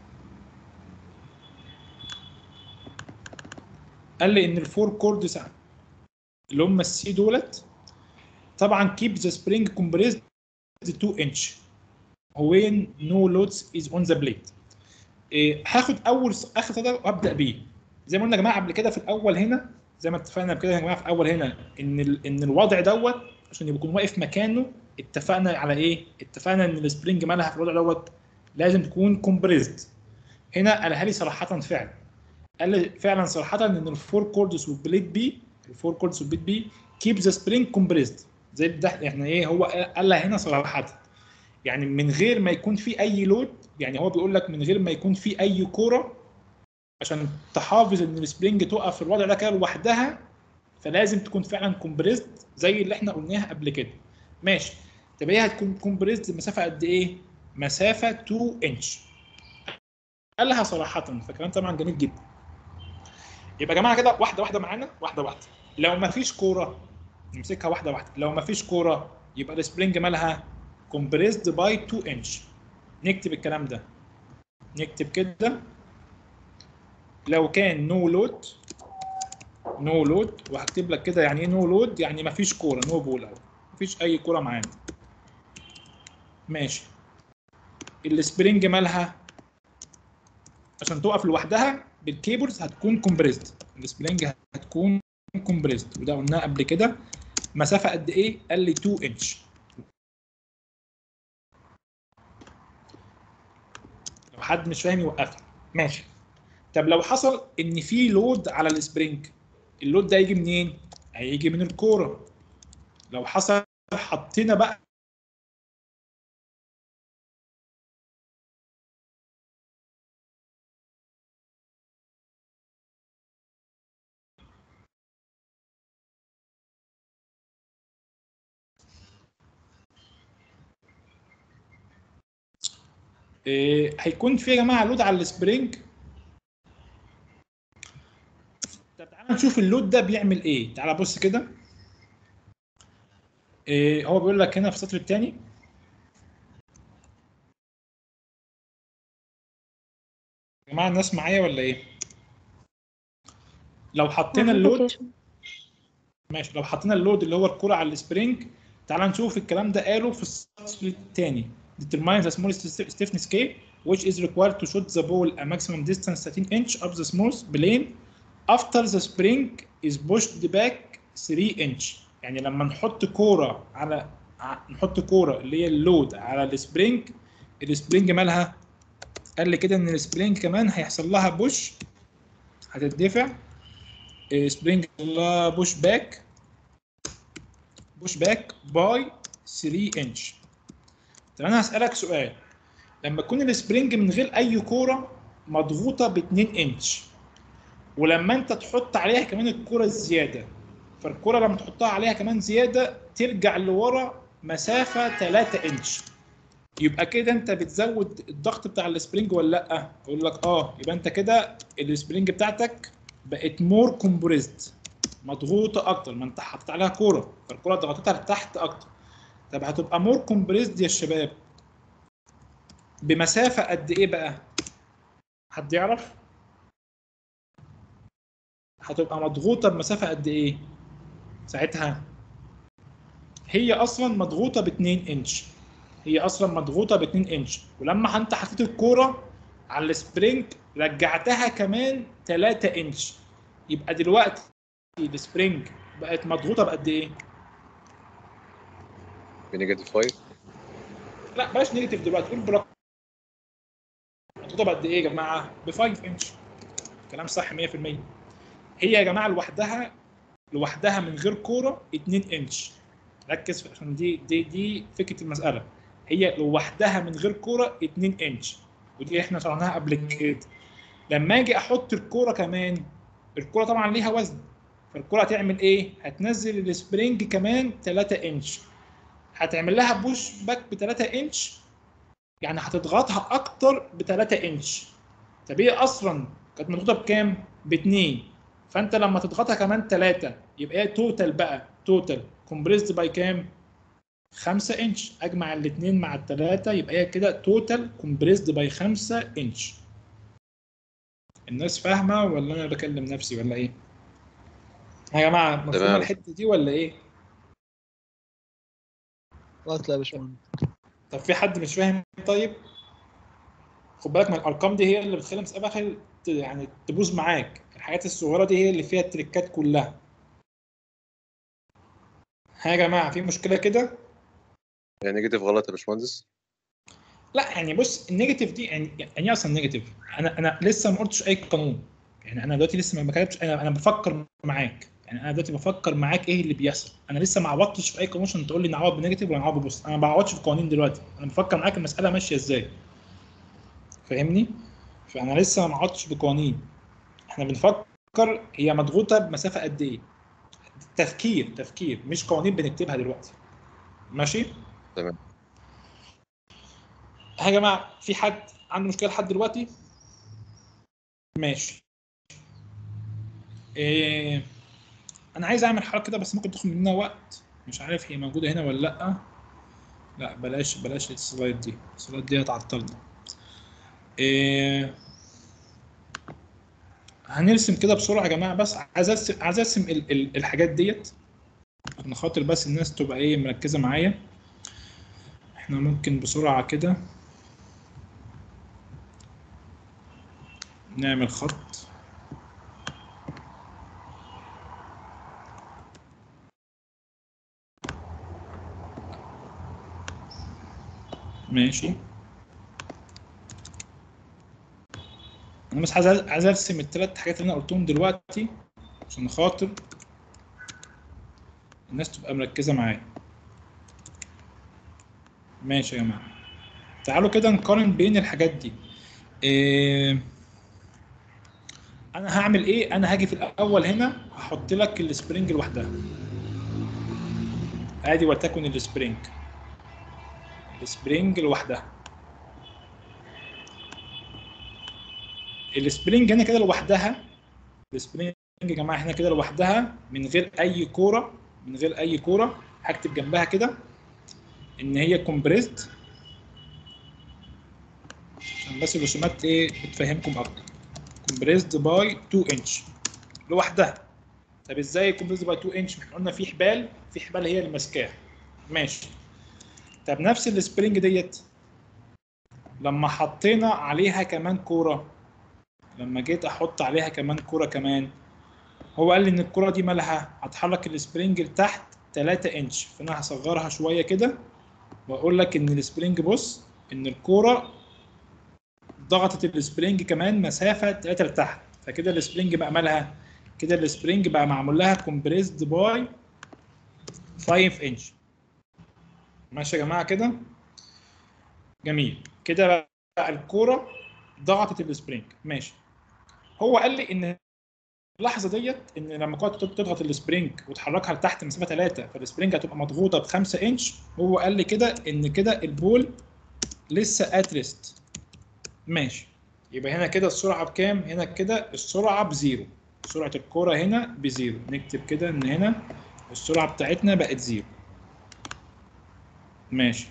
قال لي ان الفور كوردز اللي هم السي دولت طبعا keep the spring compressed to 2 inch when no loads is on the blade إيه هاخد اول اخر سطر وابدا بيه زي ما قلنا يا جماعه قبل كده في الاول هنا زي ما اتفقنا كده يا جماعه في الاول هنا ان ال ان الوضع دوت عشان يكون واقف مكانه اتفقنا على ايه؟ اتفقنا ان السبرينج مالها في الوضع دوت لازم تكون كومبريزد هنا قالها لي صراحه فعلا قال لي فعلا صراحه ان الفور كوردس والبليت بي الفور كوردس والبليت بي كيب ذا سبرينج كومبريزد زي ده يعني ايه هو قالها هنا صراحه يعني من غير ما يكون في اي لود يعني هو بيقول لك من غير ما يكون في اي كوره عشان تحافظ ان السبرينج تقف في الوضع ده كده لوحدها فلازم تكون فعلا كومبريزد زي اللي احنا قلناها قبل كده ماشي طب هي هتكون كومبريزد مسافه قد ايه مسافه 2 انش قالها صراحه فكلام طبعا جميل جدا يبقى يا جماعه كده واحده واحده معانا واحده واحده لو ما فيش كوره نمسكها واحده واحده لو ما فيش كوره يبقى السبرينج مالها compressed by 2 انش نكتب الكلام ده نكتب كده لو كان نو لود نو لود وهكتب لك كده يعني ايه نو لود يعني مفيش كوره نو بول او مفيش اي كوره معانا ماشي السبرينج مالها عشان تقف لوحدها بالكيبلز هتكون كومبريزد السبرينج هتكون كومبريزد وده قلناه قبل كده مسافه قد ايه قال لي 2 انش لو حد مش فاهم يوقفني ماشي طب لو حصل ان في لود على السبرينج اللود ده هيجي منين هيجي من الكوره لو حصل حطينا بقى إيه هيكون في يا جماعه لود على السبرينج طب تعالى نشوف اللود ده بيعمل ايه تعالى بص كده إيه هو بيقول لك هنا في السطر الثاني يا جماعه الناس معايا ولا ايه لو حطينا اللود ماشي لو حطينا اللود اللي هو الكرة على السبرينج تعال نشوف الكلام ده قاله في السطر الثاني determine the smallest stiffness K which is required to shoot the ball a maximum distance 13 inch up the smooth plane after the spring is pushed back 3 inch يعني لما نحط كورة على نحط كورة اللي هي اللود على السبرينج السبرينج مالها قال لي كده ان السبرينج كمان هيحصل لها بوش هتدفع سبرينج لها بوش باك بوش باك باي 3 انش طب انا هسألك سؤال لما تكون السبرينج من غير اي كورة مضغوطة ب 2 انش ولما انت تحط عليها كمان الكورة الزيادة فالكرة لما تحطها عليها كمان زيادة ترجع لورا مسافة 3 انش يبقى كده انت بتزود الضغط بتاع السبرينج ولا لا؟ اقول لك اه يبقى انت كده السبرينج بتاعتك بقت مور كومبريزد مضغوطة اكتر ما انت حطيت عليها كورة فالكورة ضغطتها لتحت اكتر طب هتبقى مور كومبريزد يا شباب بمسافة قد ايه بقى؟ حد يعرف؟ هتبقى مضغوطة بمسافة قد ايه؟ ساعتها هي اصلا مضغوطة ب 2 انش هي اصلا مضغوطة ب 2 انش ولما انت حطيت الكورة على السبرينج رجعتها كمان 3 انش يبقى دلوقتي السبرينج بقت مضغوطه بقد ايه؟ بنيجاتيف 5 لا بلاش نيجاتيف دلوقتي قول برقم مضغوطه بقد ايه يا جماعه؟ ب 5 انش كلام صح 100% هي يا جماعه لوحدها لوحدها من غير كوره 2 انش ركز في- عشان دي دي دي فكره المساله هي لوحدها من غير كوره 2 انش ودي احنا شرحناها قبل كده لما اجي احط الكوره كمان الكوره طبعا ليها وزن فالكوره هتعمل ايه؟ هتنزل السبرينج كمان 3 انش هتعمل لها بوش باك ب 3 انش يعني هتضغطها اكتر ب 3 انش طب هي اصلا كانت مضغوطه بكام؟ ب 2 فانت لما تضغطها كمان 3 يبقى هي توتال بقى توتال كومبريسد باي كام؟ 5 انش اجمع الاثنين مع الثلاثه يبقى هي كده توتال كومبريسد باي 5 انش الناس فاهمه ولا انا بكلم نفسي ولا ايه؟ يا جماعه مفهومه تمام. الحته دي ولا ايه؟ خلاص لا يا باشمهندس طب في حد مش فاهم طيب؟ خد بالك من الارقام دي هي اللي بتخلي المساله بقى ت- يعني تبوظ معاك الحاجات الصغيره دي هي اللي فيها التريكات كلها ها يا جماعه في مشكله كده؟ يعني نيجاتيف غلط يا باشمهندس لا يعني بص النيجاتيف دي يعني يعني ايه اصلا نيجاتيف؟ انا انا لسه ما قلتش اي قانون يعني انا دلوقتي لسه ما بكلمش انا انا بفكر معاك يعني انا دلوقتي بفكر معاك ايه اللي بيحصل انا لسه ما عوضتش في اي قانون عشان تقول لي نعوض بنيجاتيف ولا نعوض ببص انا ما بعوضش في قوانين دلوقتي انا بفكر معاك المساله ماشيه ازاي فاهمني؟ فانا لسه ما عوضتش بقوانين احنا بنفكر هي مضغوطه بمسافه قد ايه؟ تفكير تفكير مش قوانين بنكتبها دلوقتي ماشي؟ تمام. ها يا جماعه في حد عنده مشكله لحد دلوقتي؟ ماشي إيه انا عايز اعمل حركه كده بس ممكن تاخد مننا وقت مش عارف هي موجوده هنا ولا لا لا بلاش بلاش السلايد دي السلايد دي هتعطلنا إيه هنرسم كده بسرعه يا جماعه بس عايز ارسم عايز ارسم ال- ال- الحاجات ديت عشان خاطر بس الناس تبقى ايه مركزه معايا احنا ممكن بسرعه كده نعمل خط ماشي انا بس عايز عايز ارسم الثلاث حاجات اللي انا قلتهم دلوقتي عشان خاطر الناس تبقى مركزه معايا ماشي يا جماعه تعالوا كده نقارن بين الحاجات دي إيه انا هعمل ايه انا هاجي في الاول هنا هحط لك السبرينج لوحدها ادي ولتكن السبرينج السبرينج لوحدها السبرينج هنا كده لوحدها السبرينج يا جماعه هنا كده لوحدها من غير اي كوره من غير اي كوره هكتب جنبها كده ان هي كومبريسد عشان بس الرسومات ايه بتفهمكم اكتر كومبريسد باي 2 انش لوحدها طب ازاي كومبريسد باي 2 انش احنا قلنا في حبال في حبال هي اللي ماسكاها ماشي طب نفس السبرينج ديت لما حطينا عليها كمان كوره لما جيت احط عليها كمان كوره كمان هو قال لي ان الكوره دي مالها هتحرك السبرينج لتحت 3 انش فانا هصغرها شويه كده واقول لك ان السبرينج بص ان الكوره ضغطت السبرينج كمان مسافه 3 لتحت فكده السبرينج بقى مالها كده السبرينج بقى معمول لها كومبريسد باي 5 انش ماشي يا جماعه كده جميل كده بقى الكوره ضغطت السبرينج ماشي هو قال لي ان اللحظه ديت ان لما كنت تضغط السبرينج وتحركها لتحت مسافه 3 فالسبرينج هتبقى مضغوطه ب 5 انش هو قال لي كده ان كده البول لسه اتريست ماشي يبقى هنا كده السرعه بكام هنا كده السرعه بزيرو سرعه الكوره هنا بزيرو نكتب كده ان هنا السرعه بتاعتنا بقت زيرو ماشي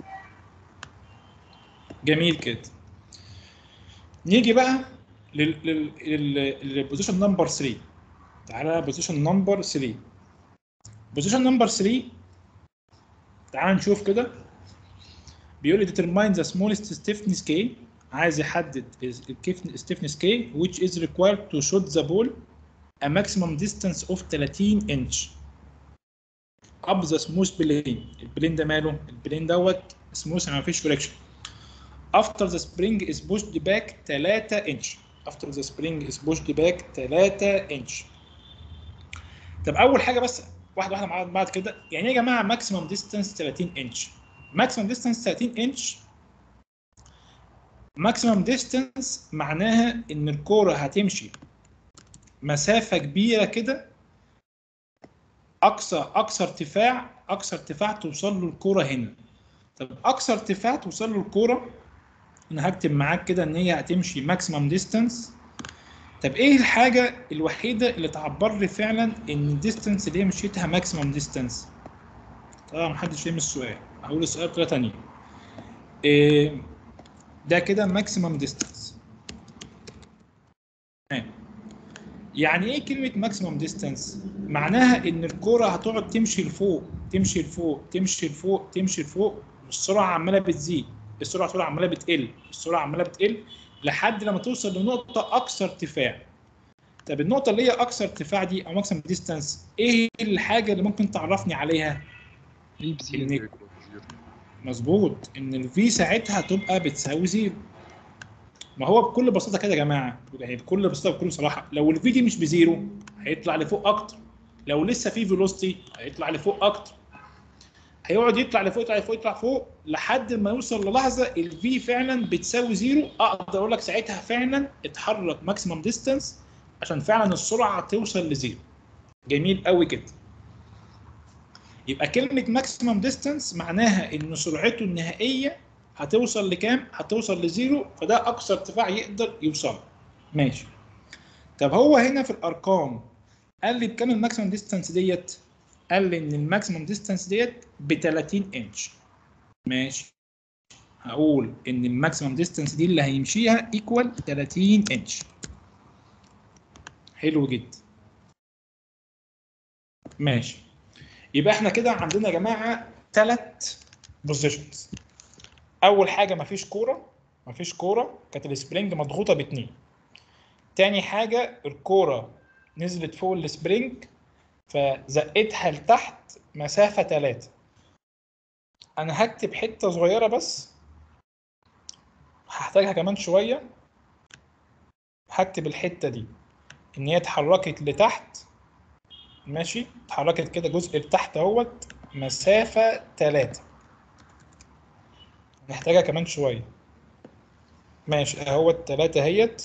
جميل كده نيجي بقى للبوزيشن نمبر 3 تعالى بوزيشن نمبر 3 بوزيشن نمبر 3 تعالى نشوف كده بيقول لي determine the smallest stiffness K عايز يحدد stiffness K which is required to shoot the ball a maximum distance of 30 inch up the smooth plane البلين ده ماله البلين دوت سموث ما فيش فريكشن after the spring is pushed back 3 inch after the spring is pushed back 3 inch طب اول حاجه بس واحده واحده مع بعض كده يعني ايه يا جماعه ماكسيمم ديستانس 30 انش ماكسيمم ديستانس 30 انش ماكسيمم ديستانس معناها ان الكوره هتمشي مسافه كبيره كده اقصى اقصى ارتفاع اقصى ارتفاع توصل له الكوره هنا طب اقصى ارتفاع توصل له الكوره انا هكتب معاك كده ان هي هتمشي ماكسيمم ديستانس طب ايه الحاجه الوحيده اللي تعبر لي فعلا ان الديستانس اللي هي مشيتها ماكسيمم ديستانس طبعا محدش فاهم السؤال هقول السؤال بطريقه ثانيه إيه ده كده ماكسيمم ديستانس يعني ايه كلمه ماكسيمم ديستانس معناها ان الكوره هتقعد تمشي لفوق تمشي لفوق تمشي لفوق تمشي لفوق والسرعه عماله بتزيد السرعه طول عماله بتقل السرعه عماله بتقل لحد لما توصل لنقطه اقصى ارتفاع طب النقطه اللي هي اقصى ارتفاع دي او ماكسيمم ديستانس ايه الحاجه اللي ممكن تعرفني عليها في بزيرو ان مظبوط ان الفي ساعتها تبقى بتساوي زيرو ما هو بكل بساطه كده يا جماعه يعني بكل بساطه بكل صراحه لو الفي دي مش بزيرو هيطلع لفوق اكتر لو لسه في فيلوستي هيطلع لفوق اكتر هيقعد يطلع لفوق يطلع لفوق يطلع فوق لحد ما يوصل للحظه الفي فعلا بتساوي زيرو اقدر اقول لك ساعتها فعلا اتحرك ماكسيمم ديستانس عشان فعلا السرعه توصل لزيرو جميل قوي كده يبقى كلمه ماكسيمم ديستانس معناها ان سرعته النهائيه هتوصل لكام هتوصل لزيرو فده اقصى ارتفاع يقدر يوصل ماشي طب هو هنا في الارقام قال لي بكام الماكسيمم ديستانس ديت قال لي ان الماكسيمم ديستانس ديت ب 30 انش ماشي هقول ان الماكسيمم ديستانس دي اللي هيمشيها ايكوال 30 انش حلو جدا ماشي يبقى احنا كده عندنا يا جماعه ثلاث بوزيشنز اول حاجه مفيش كوره مفيش كوره كانت السبرينج مضغوطه باتنين تاني حاجه الكوره نزلت فوق السبرينج فزقتها لتحت مسافه 3 انا هكتب حته صغيره بس هحتاجها كمان شويه هكتب الحته دي ان هي اتحركت لتحت ماشي اتحركت كده جزء لتحت اهوت مسافه 3 نحتاجها كمان شويه ماشي اهوت 3 اهيت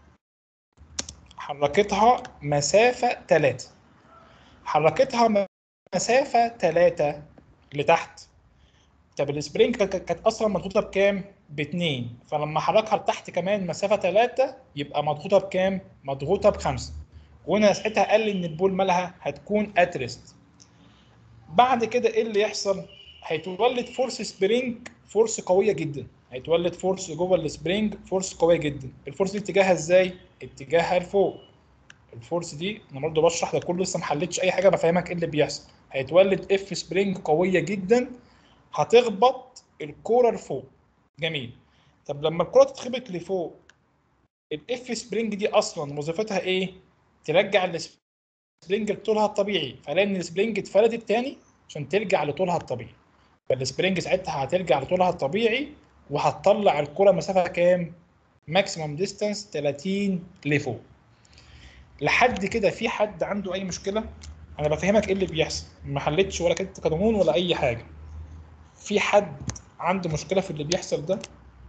حركتها مسافه 3 حركتها مسافه 3 لتحت طب السبرينج كانت اصلا مضغوطه بكام؟ باتنين فلما حركها لتحت كمان مسافه 3 يبقى مضغوطه بكام؟ مضغوطه بخمسه وانا ساعتها قال لي ان البول مالها هتكون اترست بعد كده ايه اللي يحصل؟ هيتولد فورس سبرينج فورس قويه جدا هيتولد فورس جوه السبرينج فورس قويه جدا الفورس دي اتجاهها ازاي؟ اتجاهها لفوق الفورس دي انا برضه بشرح ده كله لسه ما حلتش اي حاجه بفهمك ايه اللي بيحصل هيتولد اف سبرينج قويه جدا هتخبط الكوره لفوق جميل طب لما الكوره تتخبط لفوق الاف سبرينج دي اصلا وظيفتها ايه ترجع السبرينج لطولها الطبيعي فلان السبرينج اتفردت تاني عشان ترجع لطولها الطبيعي فالسبرينج ساعتها هترجع لطولها الطبيعي وهتطلع الكوره مسافه كام ماكسيمم ديستانس 30 لفوق لحد كده في حد عنده اي مشكله انا بفهمك ايه اللي بيحصل ما حلتش ولا كتبت قانون ولا اي حاجه في حد عنده مشكله في اللي بيحصل ده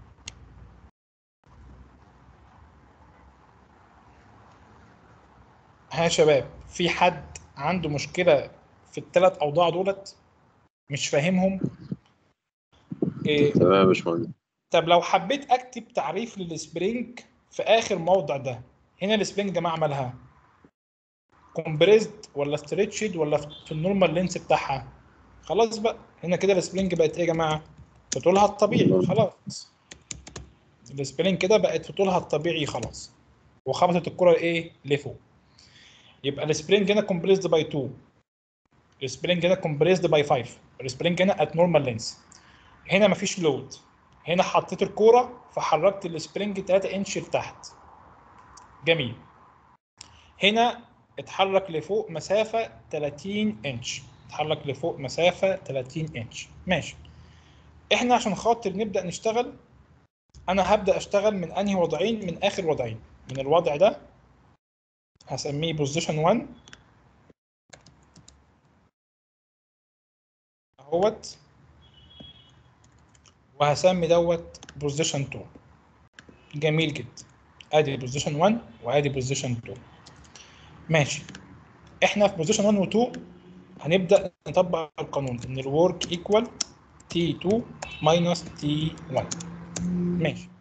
ها يا شباب في حد عنده مشكله في الثلاث اوضاع دولت مش فاهمهم إيه تمام يا باشمهندس طب لو حبيت اكتب تعريف للسبرينج في اخر موضع ده هنا السبرينج يا جماعه مالها كومبريزد ولا ستريتشد ولا في النورمال لينس بتاعها خلاص بقى هنا كده السبرينج بقت ايه يا جماعه في طولها الطبيعي خلاص السبرينج كده بقت في طولها الطبيعي خلاص وخبطت الكره ايه لفوق يبقى السبرينج هنا كومبريزد باي 2 السبرينج هنا كومبريزد باي 5 السبرينج هنا ات نورمال لينس هنا مفيش لود هنا حطيت الكوره فحركت السبرينج 3 انش لتحت جميل هنا اتحرك لفوق مسافه 30 انش اتحرك لفوق مسافه 30 انش ماشي احنا عشان خاطر نبدا نشتغل انا هبدا اشتغل من انهي وضعين من اخر وضعين من الوضع ده هسميه بوزيشن 1 اهوت وهسمي دوت بوزيشن 2 جميل جدا ادي بوزيشن 1 وادي بوزيشن 2 ماشي احنا في بوزيشن 1 و 2 هنبدا نطبق القانون ان الورك ايكوال تي 2 ماينس تي 1 ماشي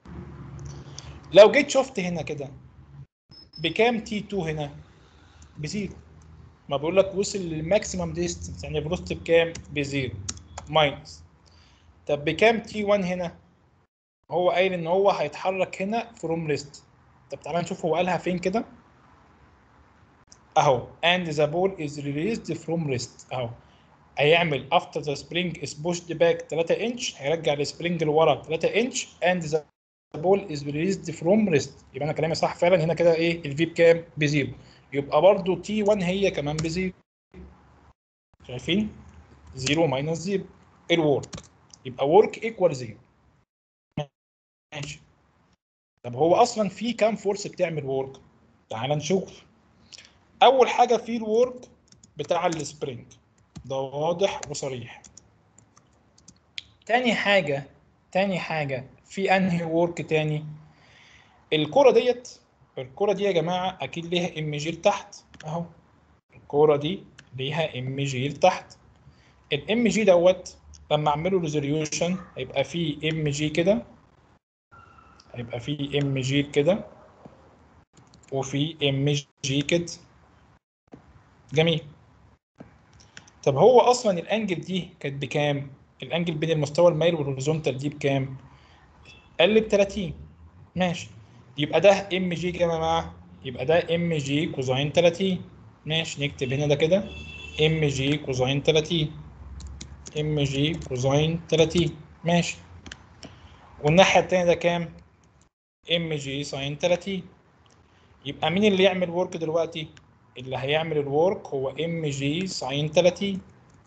لو جيت شفت هنا كده بكام تي 2 هنا بزيرو ما بقول لك وصل للماكسيمم ديستنس يعني فيلوسيتي بكام بزيرو ماينس طب بكام تي 1 هنا هو قايل ان هو هيتحرك هنا فروم ريست طب تعالى نشوف هو قالها فين كده اهو and the ball is released from rest اهو هيعمل after the spring is pushed back 3 انش هيرجع السبرينج لورا 3 انش and the ball is released from rest يبقى انا كلامي صح فعلا هنا كده ايه الفي بكام بزيرو يبقى برضو تي 1 هي كمان بزيرو شايفين 0 ماينس 0 الورك يبقى ورك ايكوال 0 ماشي طب هو اصلا في كام فورس بتعمل ورك تعال نشوف اول حاجه في الورك بتاع السبرينج ده واضح وصريح تاني حاجه تاني حاجه في انهي ورك تاني الكره ديت الكره دي يا جماعه اكيد ليها ام جي لتحت اهو الكره دي ليها ام جي لتحت الام جي دوت لما اعمله ريزوليوشن هيبقى فيه ام جي كده هيبقى فيه ام جي كده وفي ام جي كده جميل طب هو اصلا الانجل دي كانت بكام الانجل بين المستوى المايل والهوريزونتال دي بكام قال ب 30 ماشي يبقى ده ام جي يا جماعه يبقى ده ام جي كوزين 30 ماشي نكتب هنا ده كده ام جي كوزين 30 ام جي كوزين 30 ماشي والناحيه التانيه ده كام ام جي ساين 30 يبقى مين اللي يعمل ورك دلوقتي اللي هيعمل الورك هو ام جي ساين 30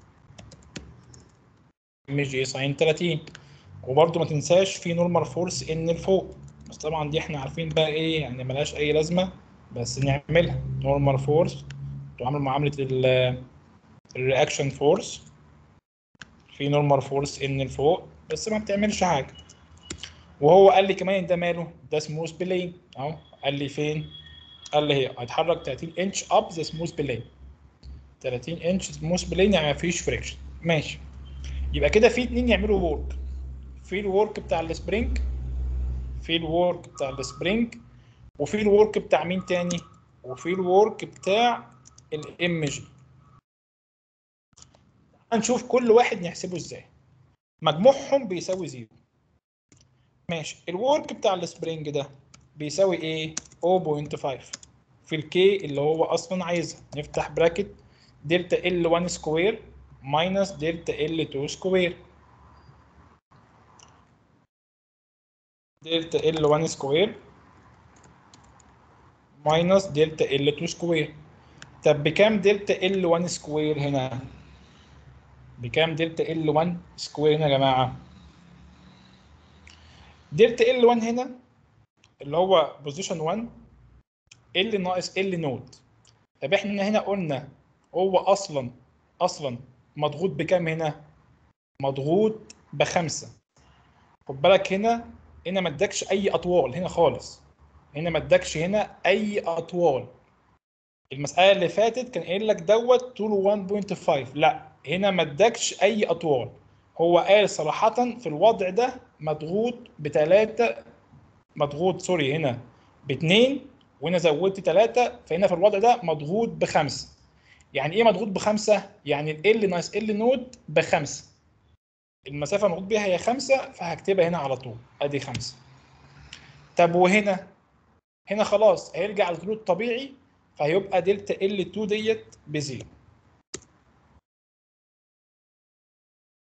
ام جي ساين 30 وبرده ما تنساش في نورمال فورس ان لفوق بس طبعا دي احنا عارفين بقى ايه يعني ملهاش اي لازمه بس نعملها نورمال فورس تعامل معامله الرياكشن فورس في نورمال فورس ان لفوق بس ما بتعملش حاجه وهو قال لي كمان ده ماله ده سموث بلين اهو قال لي فين قال لي هي هيتحرك 30 انش اب ذا سموث بلين 30 انش سموث بلين يعني مفيش فريكشن ماشي يبقى كده في اتنين يعملوا وورك في الورك بتاع السبرينج في الورك بتاع السبرينج وفي الورك بتاع مين تاني وفي الورك بتاع الام جي هنشوف كل واحد نحسبه ازاي مجموعهم بيساوي زيرو ماشي الورك بتاع السبرينج ده بيساوي ايه 0.5 في الكي اللي هو اصلا عايزها نفتح براكت دلتا ال 1 سكوير ماينس دلتا ال 2 سكوير دلتا ال 1 سكوير ماينس دلتا ال 2 سكوير طب بكام دلتا ال 1 سكوير هنا بكام دلتا ال 1 سكوير هنا يا جماعه دلتا ال 1 هنا اللي هو بوزيشن 1 ال ناقص ال نود طب احنا هنا قلنا هو اصلا اصلا مضغوط بكام هنا مضغوط بخمسة خد بالك هنا هنا ما ادكش اي اطوال هنا خالص هنا ما ادكش هنا اي اطوال المساله اللي فاتت كان قايل لك دوت طوله 1.5 لا هنا ما ادكش اي اطوال هو قال صراحه في الوضع ده مضغوط بثلاثه مضغوط سوري هنا باثنين وهنا زودت ثلاثه فهنا في الوضع ده مضغوط بخمسه يعني ايه مضغوط بخمسه؟ يعني ال ناقص ال نود بخمسه المسافه المضغوط بيها هي خمسه فهكتبها هنا على طول ادي خمسه طب وهنا هنا خلاص هيرجع لطوله الطبيعي فهيبقى دلتا ال 2 ديت بزيرو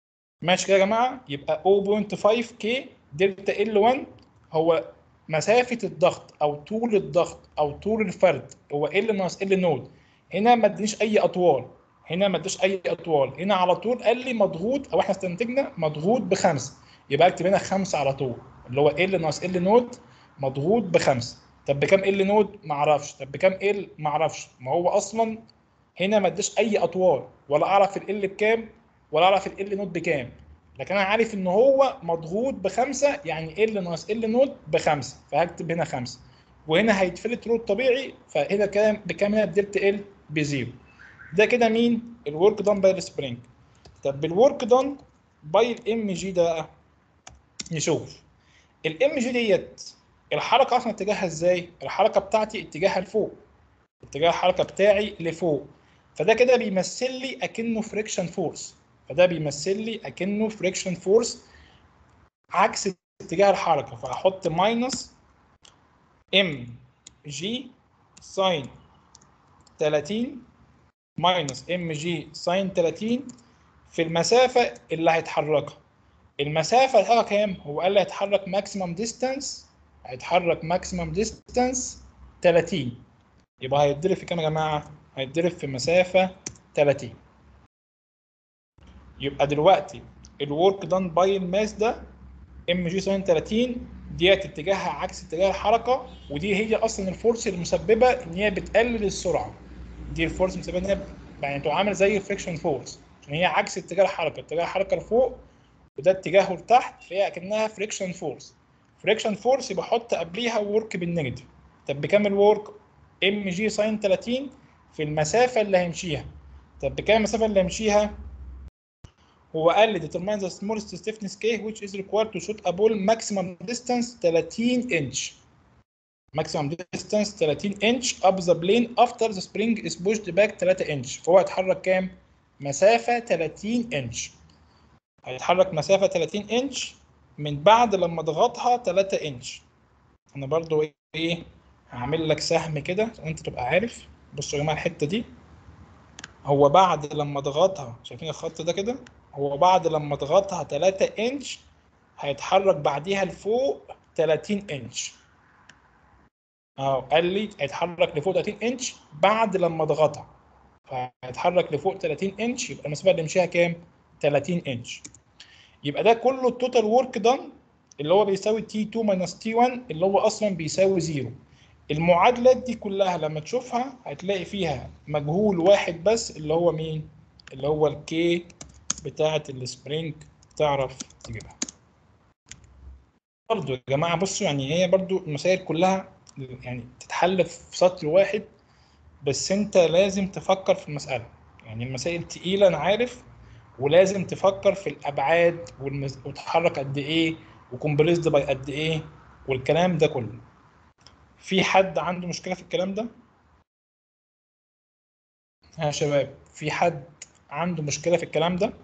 ماشي كده يا جماعه يبقى 0.5 كي دلتا ال 1 هو مسافه الضغط او طول الضغط او طول الفرد هو ال ناقص ال نود هنا ما ادانيش اي اطوال هنا ما اداش اي اطوال هنا على طول قال لي مضغوط او احنا استنتجنا مضغوط بخمسه يبقى اكتب هنا خمسه على طول اللي هو ال ناقص ال نود مضغوط بخمسه طب بكام ال نود ما اعرفش طب بكام ال ما اعرفش ما هو اصلا هنا ما اداش اي اطوال ولا اعرف ال بكام ولا اعرف ال نود بكام لكن انا عارف ان هو مضغوط بخمسه يعني ال ناقص ال نود بخمسه فهكتب هنا خمسه وهنا هيتفلت رول طبيعي فهنا كام بكام هنا بدلتا ال بزيرو ده كده مين الورك دان باي السبرينج طب بالورك دان باي الام جي ده بقى نشوف الام جي ديت الحركه اصلا اتجاهها ازاي الحركه بتاعتي اتجاهها لفوق اتجاه الحركه بتاعي لفوق فده كده بيمثل لي اكنه فريكشن فورس فده بيمثل لي اكنه فريكشن فورس عكس اتجاه الحركه فاحط ماينس ام جي ساين 30 ماينس ام جي ساين 30 في المسافه اللي هيتحركها المسافه اللي هيتحرك كام هو قال لي هيتحرك ماكسيمم ديستانس هيتحرك ماكسيمم ديستانس 30 يبقى هيتضرب في كام يا جماعه هيتضرب في مسافه 30 يبقى دلوقتي الورك دان باي الماس ده ام جي ساين 30 ديت اتجاهها عكس اتجاه الحركه ودي هي اصلا الفورس المسببه ان هي بتقلل السرعه دي الفورس المسببه ان هي يعني تعامل زي الفريكشن فورس عشان هي عكس اتجاه الحركه اتجاه الحركه لفوق وده اتجاهه لتحت فهي اكنها فريكشن فورس فريكشن فورس يبقى احط قبليها ورك بالنيجاتيف طب بكام الورك ام جي ساين 30 في المسافه اللي هيمشيها طب بكام المسافه اللي هيمشيها هو قال لي determine the smallest stiffness K which is required to shoot a ball maximum distance 30 inch maximum distance 30 inch up the plane after the spring is pushed back 3 inch فهو هيتحرك كام؟ مسافة 30 انش هيتحرك مسافة 30 انش من بعد لما اضغطها 3 انش انا برضو ايه هعمل لك سهم كده وانت تبقى عارف بصوا يا جماعة الحتة دي هو بعد لما اضغطها شايفين الخط ده كده هو بعد لما اضغطها 3 انش هيتحرك بعديها لفوق 30 انش اهو قال لي هيتحرك لفوق 30 انش بعد لما اضغطها فهيتحرك لفوق 30 انش يبقى المسافه اللي يمشيها كام 30 انش يبقى ده كله التوتال ورك دان اللي هو بيساوي تي 2 ماينس تي 1 اللي هو اصلا بيساوي زيرو المعادلات دي كلها لما تشوفها هتلاقي فيها مجهول واحد بس اللي هو مين اللي هو الكي بتاعه السبرينج تعرف تجيبها برضو يا جماعه بصوا يعني هي برضو المسائل كلها يعني تتحل في سطر واحد بس انت لازم تفكر في المساله يعني المسائل تقيله انا عارف ولازم تفكر في الابعاد والمز... وتتحرك قد ايه وكومبريسد باي قد ايه والكلام ده كله في حد عنده مشكله في الكلام ده ها يا شباب في حد عنده مشكله في الكلام ده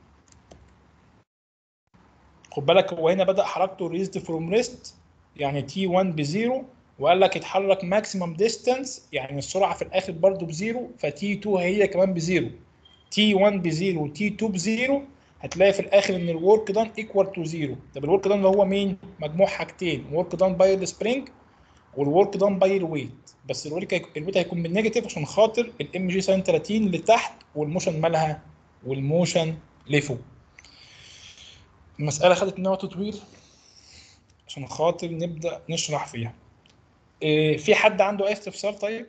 خد بالك هو هنا بدا حركته ريزد فروم ريست يعني تي 1 بزيرو وقال لك يتحرك ماكسيمم ديستانس يعني السرعه في الاخر برضو بزيرو فتي 2 هي كمان بزيرو تي 1 بزيرو تي 2 بزيرو هتلاقي في الاخر ان الورك دان ايكوال تو زيرو طب الورك دان اللي هو مين مجموع حاجتين ورك دان باي السبرينج والورك دان باي الويت بس الورك الويت هيكون بالنيجاتيف عشان خاطر الام جي ساين 30 لتحت والموشن مالها والموشن لفوق المساله خدت مننا وقت طويل عشان خاطر نبدا نشرح فيها إيه في حد عنده اي استفسار طيب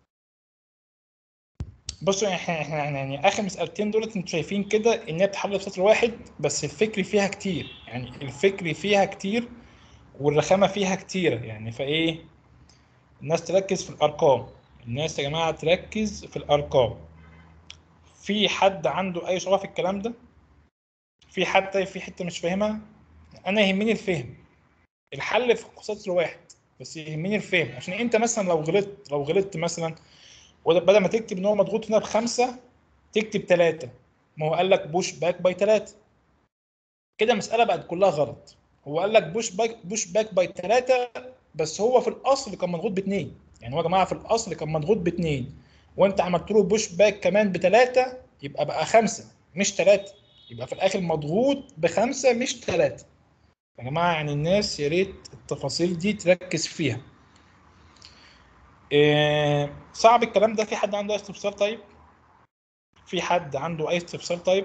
بصوا احنا احنا يعني اخر مسالتين دولت انتوا شايفين كده ان هي بتحل في سطر واحد بس الفكر فيها كتير يعني الفكر فيها كتير والرخامه فيها كتيره يعني فايه الناس تركز في الارقام الناس يا جماعه تركز في الارقام في حد عنده اي صعوبه في الكلام ده في حد طيب في حته مش فاهمها انا يهمني الفهم الحل في سطر واحد بس يهمني الفهم عشان انت مثلا لو غلطت لو غلطت مثلا بدل ما تكتب ان هو مضغوط هنا بخمسه تكتب ثلاثه ما هو قال لك بوش باك باي ثلاثه كده المساله بقت كلها غلط هو قال لك بوش باك بوش باك باي ثلاثه بس هو في الاصل كان مضغوط باثنين يعني هو يا جماعه في الاصل كان مضغوط باثنين وانت عملت له بوش باك كمان بثلاثه يبقى بقى خمسه مش ثلاثه يبقى في الاخر مضغوط بخمسه مش ثلاثه يا جماعه يعني الناس يا ريت التفاصيل دي تركز فيها إيه صعب الكلام ده في حد عنده اي استفسار طيب في حد عنده اي استفسار طيب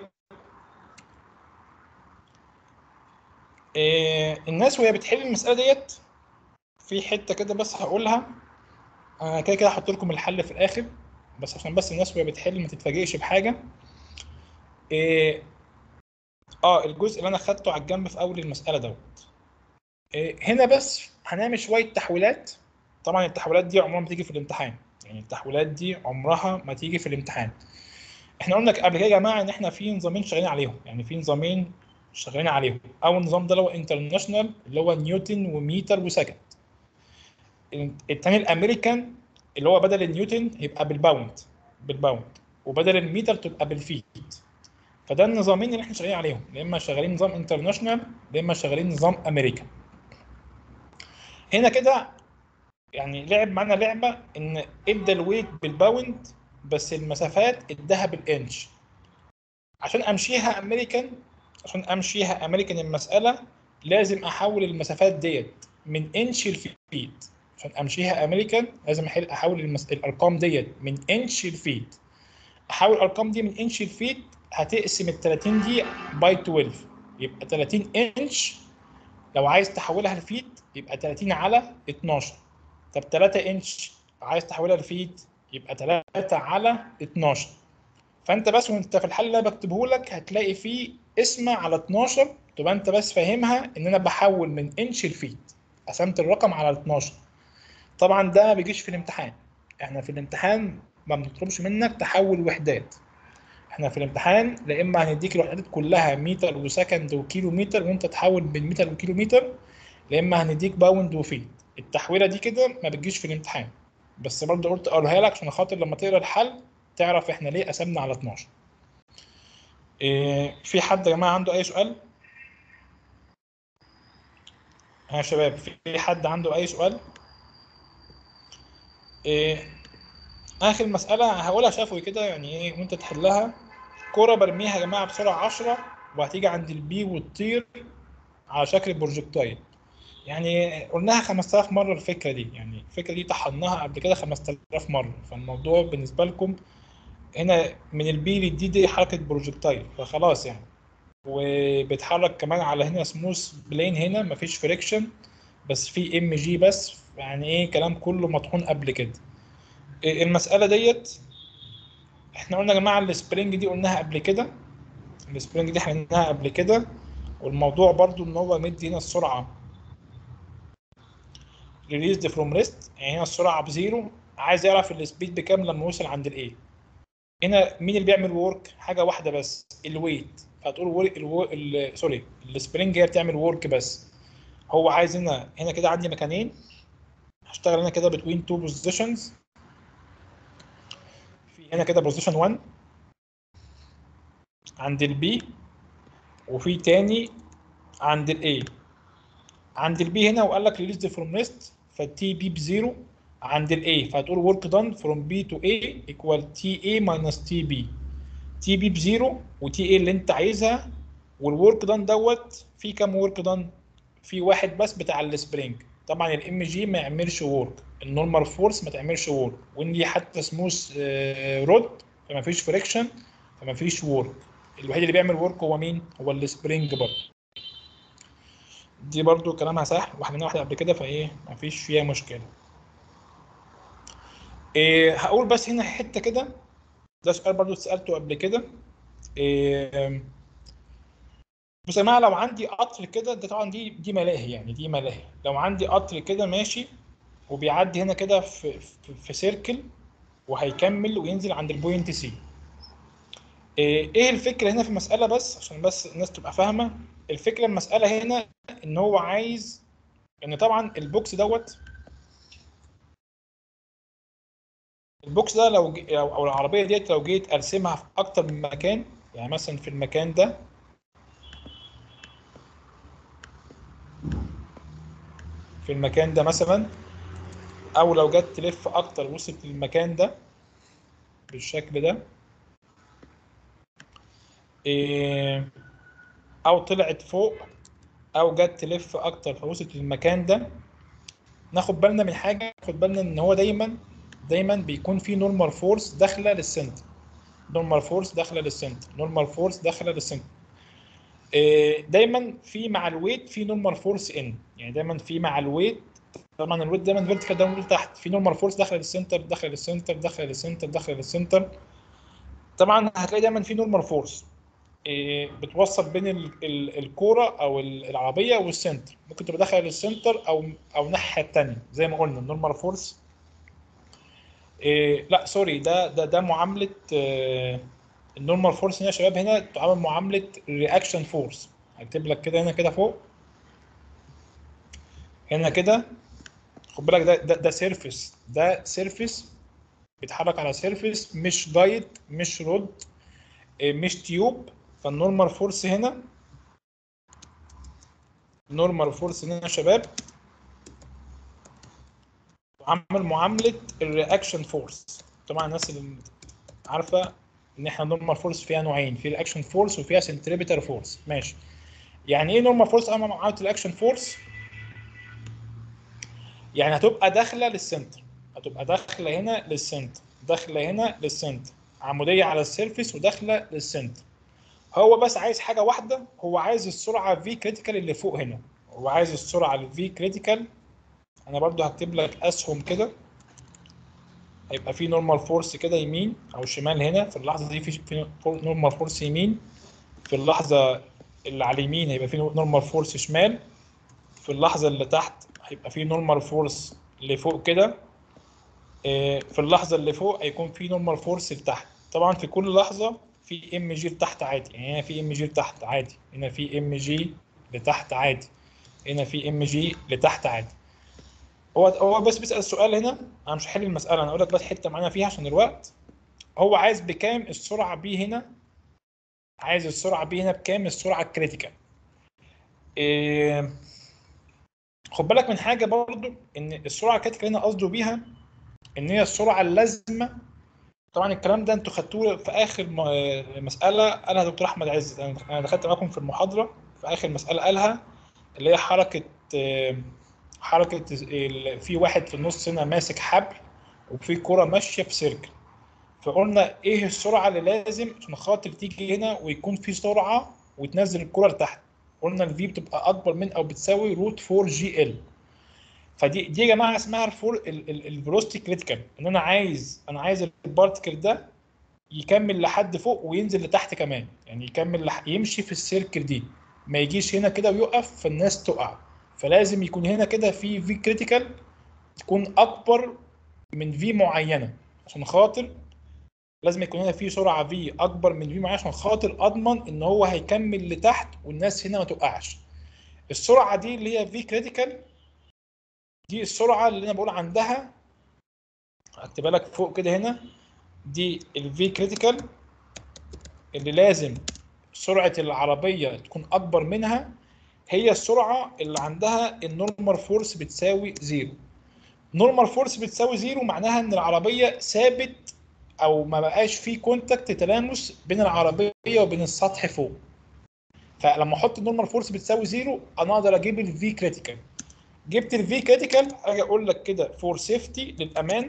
إيه الناس وهي بتحل المساله ديت في حته كده بس هقولها انا كده كده هحط لكم الحل في الاخر بس عشان بس الناس وهي بتحل ما تتفاجئش بحاجه إيه اه الجزء اللي انا خدته على الجنب في اول المساله دوت إيه هنا بس هنعمل شويه تحويلات طبعا التحويلات دي عمرها ما تيجي في الامتحان يعني التحويلات دي عمرها ما تيجي في الامتحان احنا قلنا قبل كده يا جماعه ان احنا في نظامين شغالين عليهم يعني في نظامين شغالين عليهم اول نظام ده اللي هو انترناشونال اللي هو نيوتن وميتر وسكند الثاني الامريكان اللي هو بدل النيوتن يبقى بالباوند بالباوند وبدل الميتر تبقى بالفيت فده النظامين اللي احنا شغالين عليهم يا اما شغالين نظام انترناشونال يا اما شغالين نظام امريكان هنا كده يعني لعب معانا لعبه ان ادى الويت بالباوند بس المسافات اداها بالانش عشان امشيها امريكان عشان امشيها امريكان المساله لازم احول المسافات ديت من انش لفيت عشان امشيها امريكان لازم احل احول المس... الارقام ديت من انش لفيت احول الارقام دي من انش لفيت هتقسم ال 30 دي باي 12 يبقى 30 انش لو عايز تحولها لفيت يبقى 30 على 12 طب 3 انش عايز تحولها لفيت يبقى 3 على 12 فانت بس وانت في الحل اللي انا بكتبه لك هتلاقي فيه اسم على 12 تبقى انت بس فاهمها ان انا بحول من انش لفيت قسمت الرقم على 12 طبعا ده ما بيجيش في الامتحان احنا في الامتحان ما بنطلبش منك تحول وحدات احنا في الامتحان لا اما هنديك الوحدات كلها متر وسكند وكيلو متر وانت تحول بين متر وكيلو متر لا اما هنديك باوند وفيت التحويله دي كده ما بتجيش في الامتحان بس برضه قلت اقولها لك عشان خاطر لما تقرا الحل تعرف احنا ليه قسمنا على 12 إيه في حد يا جماعه عنده اي سؤال ها يا شباب في حد عنده اي سؤال إيه اخر مساله هقولها شفوي كده يعني ايه وانت تحلها كرة برميها يا جماعه بسرعه 10 وهتيجي عند البي وتطير على شكل بروجكتايل يعني قلناها 5000 مره الفكره دي يعني الفكره دي طحناها قبل كده 5000 مره فالموضوع بالنسبه لكم هنا من البي للدي دي حركه بروجكتايل فخلاص يعني وبيتحرك كمان على هنا سموث بلين هنا مفيش فريكشن بس في ام جي بس يعني ايه كلام كله مطحون قبل كده المساله ديت احنا قلنا يا جماعه السبرينج دي قلناها قبل كده السبرينج دي احنا قلناها قبل كده والموضوع برضو ان هو مدي هنا السرعه ريليزد فروم ريست يعني هنا السرعه بزيرو عايز يعرف السبيد بكام لما يوصل عند الايه هنا مين اللي بيعمل ورك حاجه واحده بس الويت فهتقول ورك الو... ال... سوري السبرينج هي بتعمل ورك بس هو عايز هنا هنا كده عندي مكانين هشتغل هنا كده بتوين تو بوزيشنز في هنا كده بوزيشن 1 عند البي وفي تاني عند الاي عند البي هنا وقال لك ريليز فروم ريست فالتي بي بزيرو عند الاي فهتقول ورك دان فروم بي تو اي ايكوال تي اي ماينس تي بي تي بي بزيرو وتي اي اللي انت عايزها والورك دان دوت في كام ورك دان في واحد بس بتاع السبرينج طبعا الام جي ما يعملش وورك النورمال فورس ما تعملش وورك وان دي حتى سموث رود فما فيش فريكشن فما فيش وورك الوحيد اللي بيعمل وورك هو مين هو السبرينج برضه دي برضو كلامها سهل وحليناها واحده قبل كده فايه ما فيش فيها مشكله إيه هقول بس هنا حته كده ده سؤال برضو اتسالته قبل كده إيه بص يا جماعه لو عندي قطر كده ده طبعا دي دي ملاهي يعني دي ملاهي لو عندي قطر كده ماشي وبيعدي هنا كده في في, في سيركل وهيكمل وينزل عند البوينت سي ايه الفكره هنا في المساله بس عشان بس الناس تبقى فاهمه الفكره المساله هنا ان هو عايز ان طبعا البوكس دوت البوكس ده لو جي او العربيه ديت لو جيت ارسمها في اكتر من مكان يعني مثلا في المكان ده في المكان ده مثلا او لو جت تلف اكتر وصلت للمكان ده بالشكل ده إيه، او طلعت فوق او جت تلف اكتر فوصلت للمكان ده ناخد بالنا من حاجه ناخد بالنا ان هو دايما دايما بيكون في نورمال فورس داخله للسنتر نورمال فورس داخله للسنتر نورمال فورس داخله للسنتر إيه، دايما في مع الويت في نورمال فورس ان يعني دايما في مع الويت طبعا الويت دايما فيرتيكال داون لتحت في نورمال فورس داخله للسنتر داخله للسنتر داخله للسنتر داخله للسنتر طبعا هتلاقي دايما في نورمال فورس إيه، بتوصل بين ال- ال- الكوره او ال- العربيه والسنتر ممكن تبقى داخله للسنتر او او الناحيه الثانيه زي ما قلنا النورمال فورس إيه لا سوري ده ده ده معامله آه، النورمال فورس هنا يا شباب هنا تعامل معامله رياكشن فورس هكتب لك كده هنا كده فوق هنا كده خد بالك ده ده ده سيرفيس ده سيرفيس بيتحرك على سيرفيس مش جايد مش رود إيه، مش تيوب فالنورمال فورس هنا نورمال فورس هنا يا شباب عامل معامله الرياكشن فورس طبعا الناس اللي عارفه ان احنا نورمال فورس فيها نوعين في رياكشن فورس وفيها سنتريبيتال فورس ماشي يعني ايه نورمال فورس اما معامله الاكشن فورس يعني هتبقى داخله للسنتر هتبقى داخله هنا للسنتر داخله هنا للسنتر عموديه على السيرفيس وداخله للسنتر هو بس عايز حاجه واحده هو عايز السرعه في كريتيكال اللي فوق هنا هو عايز السرعه الفي كريتيكال انا برضو هكتب لك اسهم كده هيبقى في نورمال فورس كده يمين او شمال هنا في اللحظه دي في في نورمال فورس يمين في اللحظه اللي على اليمين هيبقى في نورمال فورس شمال في اللحظه اللي تحت هيبقى في نورمال فورس لفوق كده آه، في اللحظه اللي فوق هيكون في نورمال فورس لتحت طبعا في كل لحظه في ام جي لتحت عادي يعني هنا في ام جي لتحت عادي هنا في ام جي لتحت عادي هنا في ام جي لتحت عادي هو هو بس بيسأل السؤال هنا انا مش هحل المسألة انا اقول لك بس حتة معانا فيها عشان الوقت هو عايز بكام السرعة بي هنا عايز السرعة بي هنا بكام السرعة الكريتيكال إيه خد بالك من حاجة برضو ان السرعة الكريتيكال هنا قصده بيها ان هي السرعة اللازمة طبعا الكلام ده انتوا خدتوه في اخر م- مسألة قالها دكتور احمد عز انا أنا دخلت معاكم في المحاضرة في اخر مسألة قالها اللي هي حركة آه، حركة ال- في واحد في النص هنا ماسك حبل وفي كرة ماشية في سيركل فقلنا ايه السرعة اللي لازم عشان خاطر تيجي هنا ويكون في سرعة وتنزل الكرة لتحت قلنا الفي بتبقى اكبر من او بتساوي روت 4 جي ال فدي دي يا جماعه اسمها الفور الفيلوسيتي كريتيكال ان انا عايز انا عايز البارتكل ده يكمل لحد فوق وينزل لتحت كمان يعني يكمل لح... يمشي في السيركل دي ما يجيش هنا كده ويقف فالناس تقع فلازم يكون هنا كده في في كريتيكال تكون اكبر من في معينه عشان خاطر لازم يكون هنا في سرعه في اكبر من في معينه عشان خاطر اضمن ان هو هيكمل لتحت والناس هنا ما تقعش السرعه دي اللي هي في كريتيكال دي السرعه اللي انا بقول عندها هكتبها لك فوق كده هنا دي الفي كريتيكال اللي لازم سرعه العربيه تكون اكبر منها هي السرعه اللي عندها النورمال فورس بتساوي زيرو نورمال فورس بتساوي زيرو معناها ان العربيه ثابت او ما بقاش في كونتاكت تلامس بين العربيه وبين السطح فوق فلما احط النورمال فورس بتساوي زيرو انا اقدر اجيب الفي كريتيكال جبت الفي كريتيكال اجي اقول لك كده فور سيفتي للامان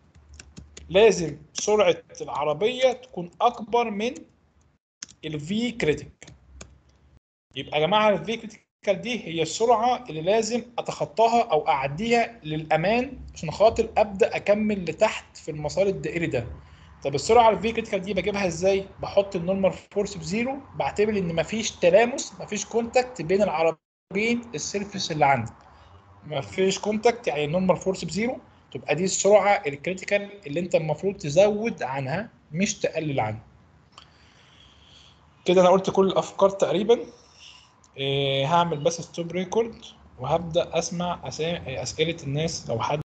لازم سرعه العربيه تكون اكبر من الفي كريتيكال يبقى يا جماعه الفي كريتيكال دي هي السرعه اللي لازم اتخطاها او اعديها للامان عشان خاطر ابدا اكمل لتحت في المسار الدائري ده طب السرعه الفي كريتيكال دي بجيبها ازاي بحط النورمال فورس بزيرو بعتبر ان مفيش تلامس مفيش كونتاكت بين العربيين السيرفيس اللي عندي مفيش كونتاكت يعني النورمال فورس بزيرو تبقى دي السرعه الكريتيكال اللي انت المفروض تزود عنها مش تقلل عنها كده انا قلت كل الافكار تقريبا إيه هعمل بس ستوب ريكورد وهبدا اسمع أسا- اسئله الناس لو حد